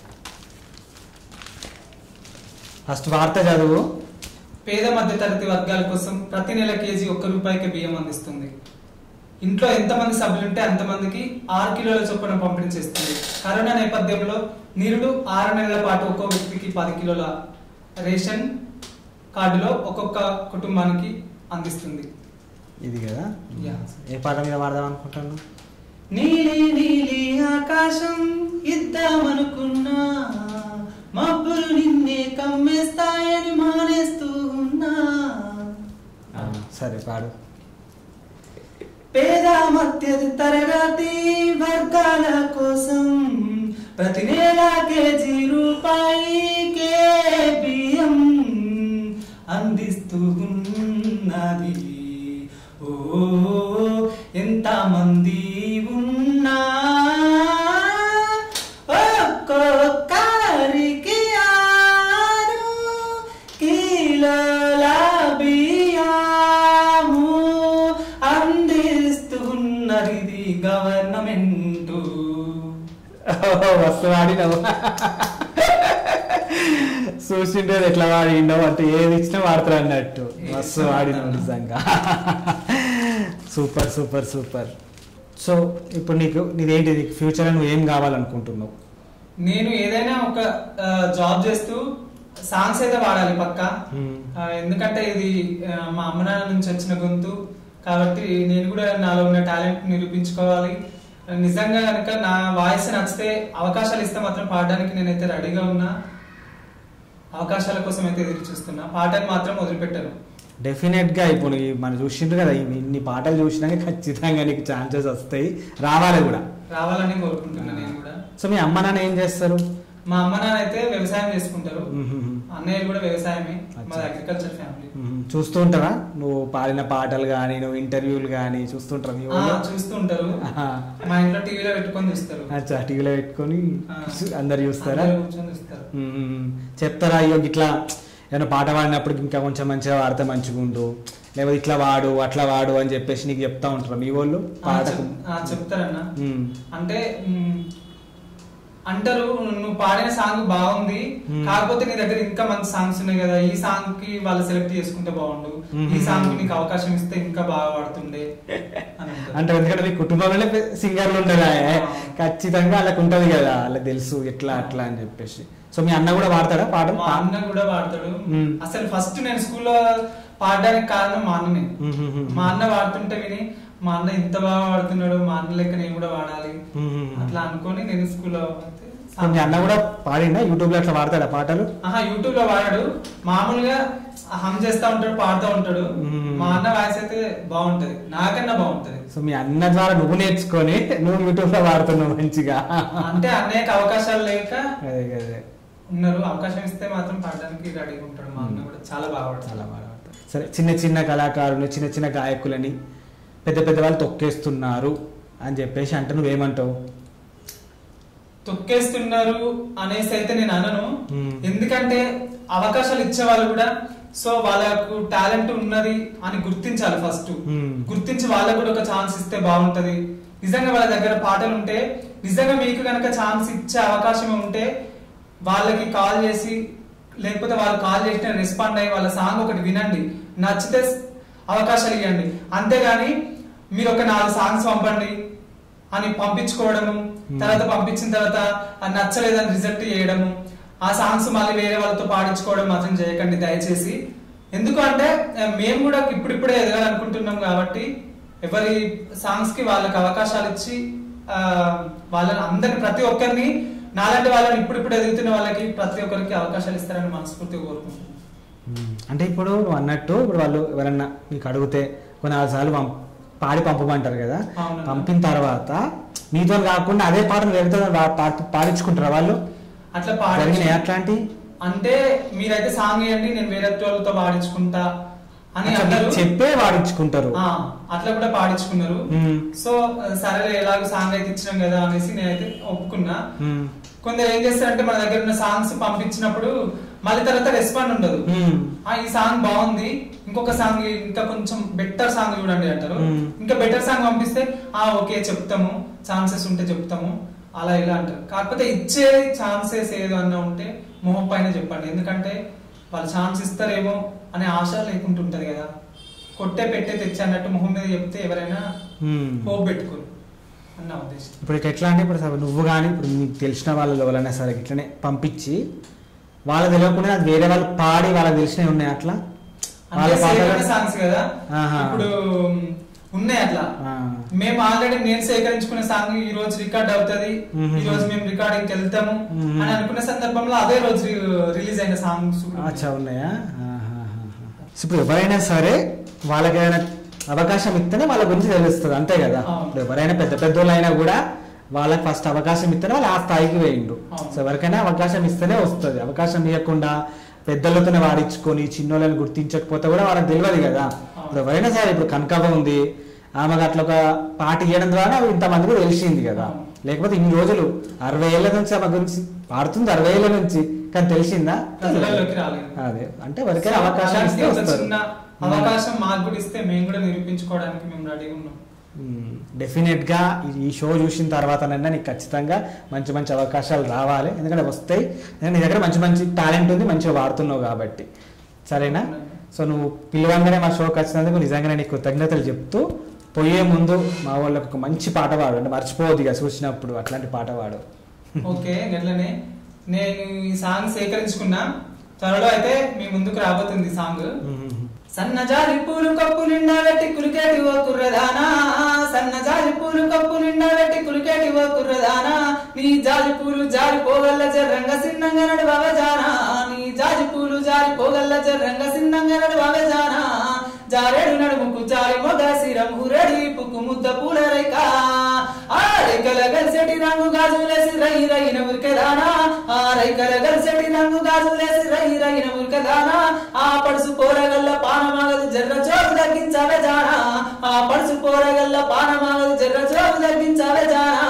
Speaker 1: ఫస్ట్ వార్త చదువు
Speaker 2: పేద మధ్యతరగతి వర్గాల కోసం ప్రతి నెల కేజీ ఒక్క రూపాయికి బియ్యం అందిస్తుంది ఇంట్లో ఎంతమంది సభ్యులుంటే అంతమందికి ఆరు కిలోల చొప్పున పంపిణీ చేస్తుంది కరోనా నేపథ్యంలో నిరుడు ఆరు నెలల పాటు ఒక్కో వ్యక్తికి పది కిలోల రేషన్ కార్డులో ఒక్కొక్క కుటుంబానికి అందిస్తుంది
Speaker 1: ఇది కదా
Speaker 2: Yeah.
Speaker 1: ఏ పాట మీద వాడదాం అనుకుంటాను
Speaker 2: నీలి నీలి ఆకాశం ఇద్దామనుకున్నా మబ్బులు నిన్నే కమ్మ
Speaker 1: సరే పాడు
Speaker 2: పేద మధ్య తరగతి వర్గాల కోసం ప్రతి నెల కేజీ రూపాయికే బియ్యం అందిస్తూ ఉన్నది ఓ ఎంత మంది ఉన్నా ఒక్కొక్కరికి ఆరు కిలోల బియ్యము అందిస్తున్నది గవర్నమెంట్
Speaker 1: మస్తు వాడినావు చూసింటే ఎట్లా వాడిండవు అంటే ఏది ఇచ్చినా వాడతారు అన్నట్టు మస్తు వాడినావు నిజంగా సూపర్ సూపర్ సూపర్ సో ఇప్పుడు నీకు నీదేంటి నీకు ఫ్యూచర్ నువ్వు ఏం కావాలనుకుంటున్నావు
Speaker 2: నేను ఏదైనా ఒక జాబ్ చేస్తూ సాంగ్స్ అయితే వాడాలి పక్క
Speaker 1: Hmm.
Speaker 2: ఎందుకంటే ఇది ఆ, మా అమ్మ నాన్న నుంచి వచ్చిన గొంతు కాబట్టి నేను కూడా నాలో ఉన్న టాలెంట్ నిరూపించుకోవాలి నిజంగా కనుక నా వాయిస్ నచ్చితే అవకాశాలు ఇస్తే మాత్రం పాడడానికి నేనైతే రెడీగా ఉన్నా అవకాశాల కోసం అయితే ఎదురు చూస్తున్నా పాటను మాత్రం వదిలిపెట్టను
Speaker 1: డెఫినెట్ గా ఇప్పుడు ఈ మనం చూసిండ్రు కదా ఇవి ఇన్ని పాటలు చూసినాక ఖచ్చితంగా నీకు ఛాన్సెస్ వస్తాయి రావాలి కూడా
Speaker 2: రావాలని కోరుకుంటున్నా నేను కూడా
Speaker 1: సో మీ అమ్మ నాన్న ఏం చేస్తారు
Speaker 2: మా అమ్మ నాన్న అయితే వ్యవసాయం చేసుకుంటారు
Speaker 1: మ్మ్.
Speaker 2: అన్నయ్యలు కూడా వ్యవసాయమే
Speaker 1: అచ్చా.
Speaker 2: మాది అగ్రికల్చర్ ఫ్యామిలీ
Speaker 1: మ్మ్. చూస్తూ ఉంటారా నువ్వు పాడిన పాటలు కానీ నువ్వు ఇంటర్వ్యూలు కానీ చూస్తుంటారా మీ
Speaker 2: ఆ,
Speaker 1: ఊళ్ళో?
Speaker 2: చూస్తూ ఉంటారు
Speaker 1: ఆహా.
Speaker 2: మా ఇంట్లో టీవీలో పెట్టుకొని చూస్తారు
Speaker 1: అచ్చా టీవీలో పెట్టుకొని
Speaker 2: ఆ.
Speaker 1: అందరు చూస్తారా
Speaker 2: అందరూ కూర్చొని చూస్తారు
Speaker 1: మ్మ్. చెప్తారా అయ్యో ఇట్లా ఏమైనా పాట పాడినప్పుడు ఇంకా కొంచెం మంచిగా వాడితే మంచిగా ఉండు లేకపోతే ఇట్లా వాడు అట్లా వాడు అని చెప్పేసి నీకు చెప్తా ఉంటారు మీ వాళ్ళు
Speaker 2: ఆ,
Speaker 1: పాటకు
Speaker 2: చెప్- ఆ, చెప్తారన్న
Speaker 1: మ్మ్.
Speaker 2: అంటే మ్, అంటారు నువ్వు పాడిన సాంగ్ బాగుంది
Speaker 1: Hmm.
Speaker 2: కాకపోతే నీ దగ్గర ఇంకా మంచి సాంగ్స్ ఉన్నాయి కదా ఈ సాంగ్ కి వాళ్ళు సెలెక్ట్ చేసుకుంటే బాగుండు
Speaker 1: Hmm.
Speaker 2: ఈ సాంగ్ నీకు అవకాశం ఇస్తే ఇంకా బాగా పాడుతుండే అని అంటారు.
Speaker 1: అంటే ఎందుకంటే మీ కుటుంబంలోనే సింగర్లు ఉండరా ఖచ్చితంగా వాళ్ళకి ఉంటది కదా వాళ్ళకి తెలుసు ఎట్లా అట్లా అని చెప్పేసి సో మీ అన్న కూడా వాడతాడా పాట
Speaker 2: మా అన్న కూడా పాడతాడు
Speaker 1: Hmm.
Speaker 2: అసలు ఫస్ట్ నేను స్కూల్లో పాడడానికి కారణం మా అన్ననే
Speaker 1: మ్మ్, మ్మ్, మ్మ్.
Speaker 2: మా అన్న వాడుతుంటే విని మా అన్న ఇంత బాగా వాడుతున్నాడు మా అన్న లెక్క నేను కూడా వాడాలి
Speaker 1: మ్మ్, మ్మ్.
Speaker 2: అట్లా అనుకొని నేను స్కూల్లో
Speaker 1: సో మీ అన్న కూడా పాడిండా యూట్యూబ్ లో అట్లా వాడతాడా పాటలు
Speaker 2: ఆహా యూట్యూబ్ లో వాడాడు మామూలుగా హమ్ చేస్తా ఉంటాడు పాడుతూ ఉంటాడు
Speaker 1: మ్మ్.
Speaker 2: మా అన్న వాయిస్ అయితే బాగుంటది నాకన్నా బాగుంటది
Speaker 1: సో మీ అన్న ద్వారా నువ్వు నేర్చుకొని నువ్వు యూట్యూబ్ లో వాడుతున్నావు మంచిగా
Speaker 2: అంటే అనేక అవకాశాలు లేక
Speaker 1: అదే అదే
Speaker 2: ఉన్నారు అవకాశం ఇస్తే మాత్రం పాడడానికి రెడీగా ఉంటాడు మా అన్న కూడా చాలా బాగా పాడతాడు.
Speaker 1: చాలా బాగా పాడతారు. సరే చిన్న చిన్న కళాకారులు చిన్న చిన్న గాయకులని పెద్ద పెద్ద వాళ్ళు తొక్కేస్తున్నారు అని చెప్పేసి అంటే నువ్వేమంటావు
Speaker 2: తొక్కేస్తున్నారు అనేసి అయితే నేను అనను
Speaker 1: మ్మ్.
Speaker 2: ఎందుకంటే అవకాశాలు ఇచ్చే వాళ్ళు కూడా సో వాళ్ళకు టాలెంట్ ఉన్నది అని గుర్తించాలి ఫస్ట్
Speaker 1: మ్మ్.
Speaker 2: గుర్తించి వాళ్ళకు కూడా ఒక ఛాన్స్ ఇస్తే బాగుంటది నిజంగా వాళ్ళ దగ్గర పాటలు ఉంటే నిజంగా మీకు కనుక ఛాన్స్ ఇచ్చే అవకాశం ఉంటే వాళ్ళకి కాల్ చేసి లేకపోతే వాళ్ళు కాల్ చేసిన రెస్పాండ్ అయ్యి వాళ్ళ సాంగ్ ఒకటి వినండి నచ్చితే అవకాశాలు ఇవ్వండి అంతేగాని మీరు ఒక నాలుగు సాంగ్స్ పంపండి అని పంపించుకోవడము తర్వాత పంపించిన తర్వాత అది నచ్చలేదని రిజెక్ట్ చేయడము ఆ సాంగ్స్ మళ్ళీ వేరే వాళ్ళతో పాడించుకోవడం మాత్రం చేయకండి దయచేసి ఎందుకు అంటే ఆ, మేము కూడా ఇప్పుడిప్పుడే ఎదగాలనుకుంటున్నాం కాబట్టి ఎవరి సాంగ్స్ కి వాళ్ళకి అవకాశాలు ఇచ్చి ఆ, వాళ్ళని అందరిని ప్రతి ఒక్కరిని నాలాంటి వాళ్ళని ఇప్పుడిప్పుడు ఎదుగుతున్న వాళ్ళకి ప్రతి ఒక్కరికి అవకాశాలు ఇస్తారని మనస్ఫూర్తిగా కోరుకుంటున్నాను
Speaker 1: మ్మ్. అంటే ఇప్పుడు నువ్వు అన్నట్టు ఇప్పుడు వాళ్ళు ఎవరన్నా నీకు అడిగితే కొన్ని నాలుగు సార్లు పంప్ పాడి పంపమంటారు కదా
Speaker 2: అవునన్నా.
Speaker 1: పంపిన తర్వాత నీతో కాకుండా అదే పాటను వేరేతో పా- పా- పాడించుకుంటారా వాళ్ళు
Speaker 2: అట్లా
Speaker 1: జరిగినాయి
Speaker 2: పాడి
Speaker 1: అట్లాంటి
Speaker 2: అంటే మీరైతే సాంగ్ వేయండి నేను వేరే వాళ్ళతో పాడించుకుంటా అని
Speaker 1: అట్లా
Speaker 2: అందరూ
Speaker 1: మీకు చెప్పే పాడించుకుంటారు
Speaker 2: ఆ, అట్లా కూడా పాడించుకున్నారు
Speaker 1: మ్మ్.
Speaker 2: సో సరే ఎలాగో సాంగ్ అయితే ఇచ్చినాం కదా అనేసి నేనైతే ఒప్పుకున్నా
Speaker 1: మ్మ్.
Speaker 2: కొందరు ఏం చేస్తారంటే మన దగ్గర ఉన్న సాంగ్స్ పంపించినప్పుడు మళ్ళీ తర్వాత రెస్పాండ్ ఉండదు
Speaker 1: మ్మ్.
Speaker 2: ఆ ఈ సాంగ్ బాగుంది ఇంకొక సాంగ్ ఇంకా కొంచెం బెటర్ సాంగ్ చూడండి అంటారు
Speaker 1: మ్మ్.
Speaker 2: ఇంకా బెటర్ సాంగ్ పంపిస్తే ఆ ఓకే చెప్తాము ఛాన్సెస్ ఉంటే చెప్తాము అలా ఇలా అంటారు కాకపోతే ఇచ్చే ఛాన్సెస్ ఏదో అన్న ఉంటే మొహం పైన చెప్పండి ఎందుకంటే వాళ్ళు ఛాన్స్ ఇస్తారేమో అనే ఆశ లేకుంటూ ఉంటది కదా కొట్టే పెట్టే తెచ్చి అన్నట్టు మొహం మీద చెప్తే ఎవరైనా
Speaker 1: మ్మ్.
Speaker 2: హోప్ పెట్టుకోరు అన్న ఉద్దేశం
Speaker 1: ఇప్పుడు ఇక ఎట్లా అంటే ఇప్పుడు సరే నువ్వు కానీ ఇప్పుడు నీకు తెలిసిన వాళ్ళు ఎవరైనా సరే ఇట్లనే పంపించి వాళ్ళకి తెలియకుండా అది వేరే వాళ్ళు పాడి వాళ్ళకి తెలిసినవి ఉన్నాయి అట్లా వాళ్ళ
Speaker 2: అంటే
Speaker 1: పాటలు
Speaker 2: సేకరణ సాంగ్స్ కదా
Speaker 1: ఆహా.
Speaker 2: ఇప్పుడు ఉన్నాయి అట్లా
Speaker 1: ఆ.
Speaker 2: మేము ఆల్రెడీ నేను సేకరించుకున్న సాంగ్ ఈ రోజు రికార్డ్ అవుతుంది
Speaker 1: మ్మ్.
Speaker 2: ఈ రోజు మేము రికార్డింగ్ వెళ్తాము
Speaker 1: మ్మ్.
Speaker 2: అని అనుకున్న సందర్భంలో అదే రోజు రి- రిలీజ్ అయిన సాంగ్స్ కూడా ఉన్నాయి.
Speaker 1: అచ్చా ఉన్నాయా ఆహాహాహా. సో ఇప్పుడు ఎవరైనా సరే వాళ్ళకి ఏదైనా అవకాశం ఇస్తేనే వాళ్ళ గురించి తెలుస్తుంది అంతే కదా
Speaker 2: అవును.
Speaker 1: ఇప్పుడు ఎవరైనా పెద్ద పెద్దోళ్ళు అయినా కూడా వాళ్ళకి ఫస్ట్ అవకాశం ఇస్తేనే వాళ్ళు ఆ స్థాయికి వేయండు
Speaker 2: అవును.
Speaker 1: సో ఎవరికైనా అవకాశం ఇస్తేనే వస్తుంది అవకాశం ఇవ్వకుండా పెద్దలతోనే వాడించుకొని చిన్నోళ్ళని గుర్తించకపోతే కూడా వాళ్ళకి తెలియదు కదా ఇప్పుడు ఎవరైనా సరే ఇప్పుడు కనకవ ఉంది ఆమెకు అట్లా ఒక పాట ఇవ్వడం ద్వారా ఇంతమందికి తెలిసింది కదా
Speaker 2: అవును.
Speaker 1: లేకపోతే ఇన్ని రోజులు అరవై ఏళ్ళ నుంచి ఆమె గురించి పాడుతుంది అరవై ఏళ్ళ నుంచి కానీ తెలిసిందా
Speaker 2: ప్రజలలోకి రాలేదు
Speaker 1: అదే అంటే ఎవరికైనా అవకాశం
Speaker 2: అలాంటి
Speaker 1: ఇస్తే
Speaker 2: ఒక
Speaker 1: వస్తుంది
Speaker 2: చిన్న అవకాశం మాకు కూడా ఇస్తే మేము కూడా నిరూపించుకోవడానికి మేము రెడీగా ఉన్నాం
Speaker 1: డెఫినెట్ గా ఈ- ఈ షో చూసిన తర్వాతనైనా నీకు ఖచ్చితంగా మంచి మంచి అవకాశాలు రావాలి ఎందుకంటే వస్తాయి ఎందుకంటే నీ దగ్గర మంచి మంచి టాలెంట్ ఉంది మంచిగా వాడుతున్నావు కాబట్టి సరేనా సో నువ్వు పిలవంగానే మా షోకి వచ్చినందుకు నిజంగానే నీకు కృతజ్ఞతలు చెప్తూ పోయే ముందు మా వాళ్ళకి ఒక మంచి పాట పాడు అంటే మర్చిపోవద్దు ఇక చూసినప్పుడు అట్లాంటి పాట పాడు
Speaker 2: ఓకే గట్లనే నేను ఈ సాంగ్ సేకరించుకున్నా త్వరలో అయితే మీ ముందుకు రాబోతుంది ఈ సాంగ్ సన్నజాజి పూలు కప్పు నిండా వెట్టి కులికేటి ఓ కుర్రదానా సన్నజాజి పూలు కప్పు నిండా వెట్టి కులికేటి ఓ కుర్రదానా నీ జాజి పూలు జారి పోగల్ల జర్రంగ సిన్నంగా నడువవ జానా నీ జాజి పూలు జారి పోగల్ల జర్రంగ సిన్నంగా నడువవ జానా జారేడు నడుముకు జారి మొగ సిరం హురడి పుక్కు ముద్ద పూల రేఖ ఆ రేఖల గల్సెటి రంగు గాజులేసి రై రైన ఉరికదానా ఆ రేఖల గల్సెటి రంగు గాజులేసి రై రైన ఉరికదానా ఆ పడుసు పోరగల్ల పానమాగదు జర్ర చోరు తగ్గించవే జానా ఆ పడుసు పోరగల్ల పానమాగదు జర్ర చోరు తగ్గించవే జానా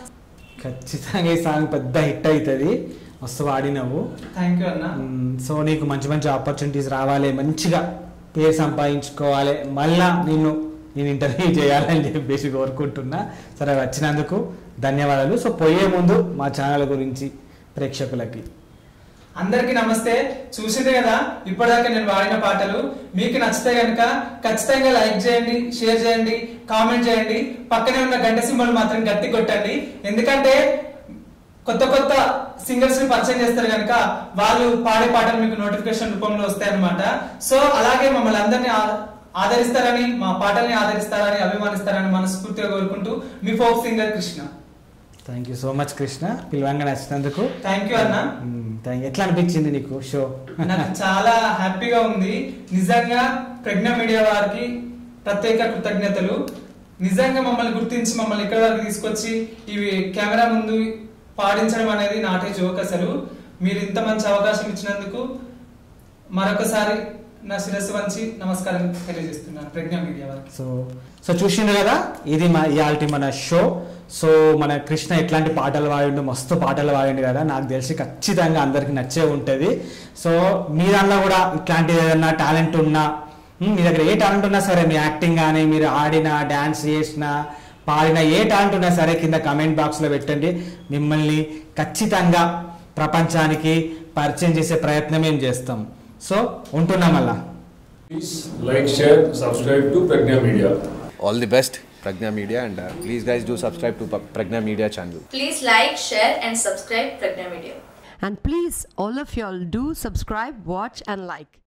Speaker 1: ఖచ్చితంగా ఈ సాంగ్ పెద్ద హిట్ అవుతుంది మస్తు వాడినవు
Speaker 2: థ్యాంక్ యూ అన్న
Speaker 1: మ్మ్. సో నీకు మంచి మంచి ఆపర్చునిటీస్ రావాలి మంచిగా పేరు సంపాదించుకోవాలి మళ్ళా నిన్ను నేను ఇంటర్వ్యూ చేయాలని చెప్పేసి కోరుకుంటున్నా సరే వచ్చినందుకు ధన్యవాదాలు సో పోయే ముందు మా ఛానల్ గురించి ప్రేక్షకులకి
Speaker 2: అందరికీ నమస్తే చూసిందే కదా ఇప్పటిదాకా నేను వాడిన పాటలు మీకు నచ్చితే గనుక ఖచ్చితంగా లైక్ చేయండి షేర్ చేయండి కామెంట్ చేయండి పక్కనే ఉన్న గంట సింబల్ మాత్రం గట్టి కొట్టండి ఎందుకంటే కొత్త కొత్త సింగర్స్ ని పరిచయం చేస్తారు కనుక వాళ్ళు పాడే పాటలు మీకు నోటిఫికేషన్ రూపంలో వస్తాయి అనమాట సో అలాగే మమ్మల్ని అందరినీ ఆ- ఆదరిస్తారని మా పాటల్ని ఆదరిస్తారని అభిమానిస్తారని మనస్ఫూర్తిగా కోరుకుంటూ మీ folk singer Krishna
Speaker 1: thank you so much Krishna పిలవంగా నచ్చినందుకు
Speaker 2: థ్యాంక్ యూ అన్న
Speaker 1: మ్మ్. Thank you. ఎట్లా అనిపించింది నీకు షో
Speaker 2: నాకు చాలా హ్యాపీగా ఉంది నిజంగా ప్రజ్ఞ మీడియా వారికి ప్రత్యేక కృతజ్ఞతలు నిజంగా మమ్మల్ని గుర్తించి మమ్మల్ని ఇక్కడ వరకు తీసుకొచ్చి ఇవి కెమెరా ముందు పాడించడం అనేది నాటే జోక్ అసలు మీరు ఇంత మంచి అవకాశం ఇచ్చినందుకు మరొకసారి నా శిరస్సు వంచి నమస్కారం తెలియజేస్తున్నాను ప్రజ్ఞ మీడియా వారికి
Speaker 1: సో సో చూసిండ్రు కదా ఇది మా ఇయాల్టి మన షో సో మన కృష్ణ ఎట్లాంటి పాటలు పాడిండు మస్తు పాటలు పాడిండు కదా నాకు తెలిసి ఖచ్చితంగా అందరికి నచ్చే ఉంటుంది సో మీ దాంట్లో కూడా ఇట్లాంటి ఏదైనా టాలెంట్ ఉన్నా ఉమ్, మీ దగ్గర ఏ టాలెంట్ ఉన్నా సరే మీ యాక్టింగ్ కానీ మీరు ఆడిన డాన్స్ చేసిన పాడిన ఏ టాలెంట్ ఉన్నా సరే కింద కమెంట్ బాక్స్లో పెట్టండి మిమ్మల్ని ఖచ్చితంగా ప్రపంచానికి పరిచయం చేసే ప్రయత్నం ఏం చేస్తాం సో ఉంటున్నాం మళ్ళా
Speaker 3: Please like, share, subscribe to Pragna Media.
Speaker 4: all the best pragna media and uh, please guys do subscribe to Pa- pragna media channel
Speaker 5: Please like, share, and subscribe Pragna Media.
Speaker 6: And please, all of y'all do subscribe, watch, and like.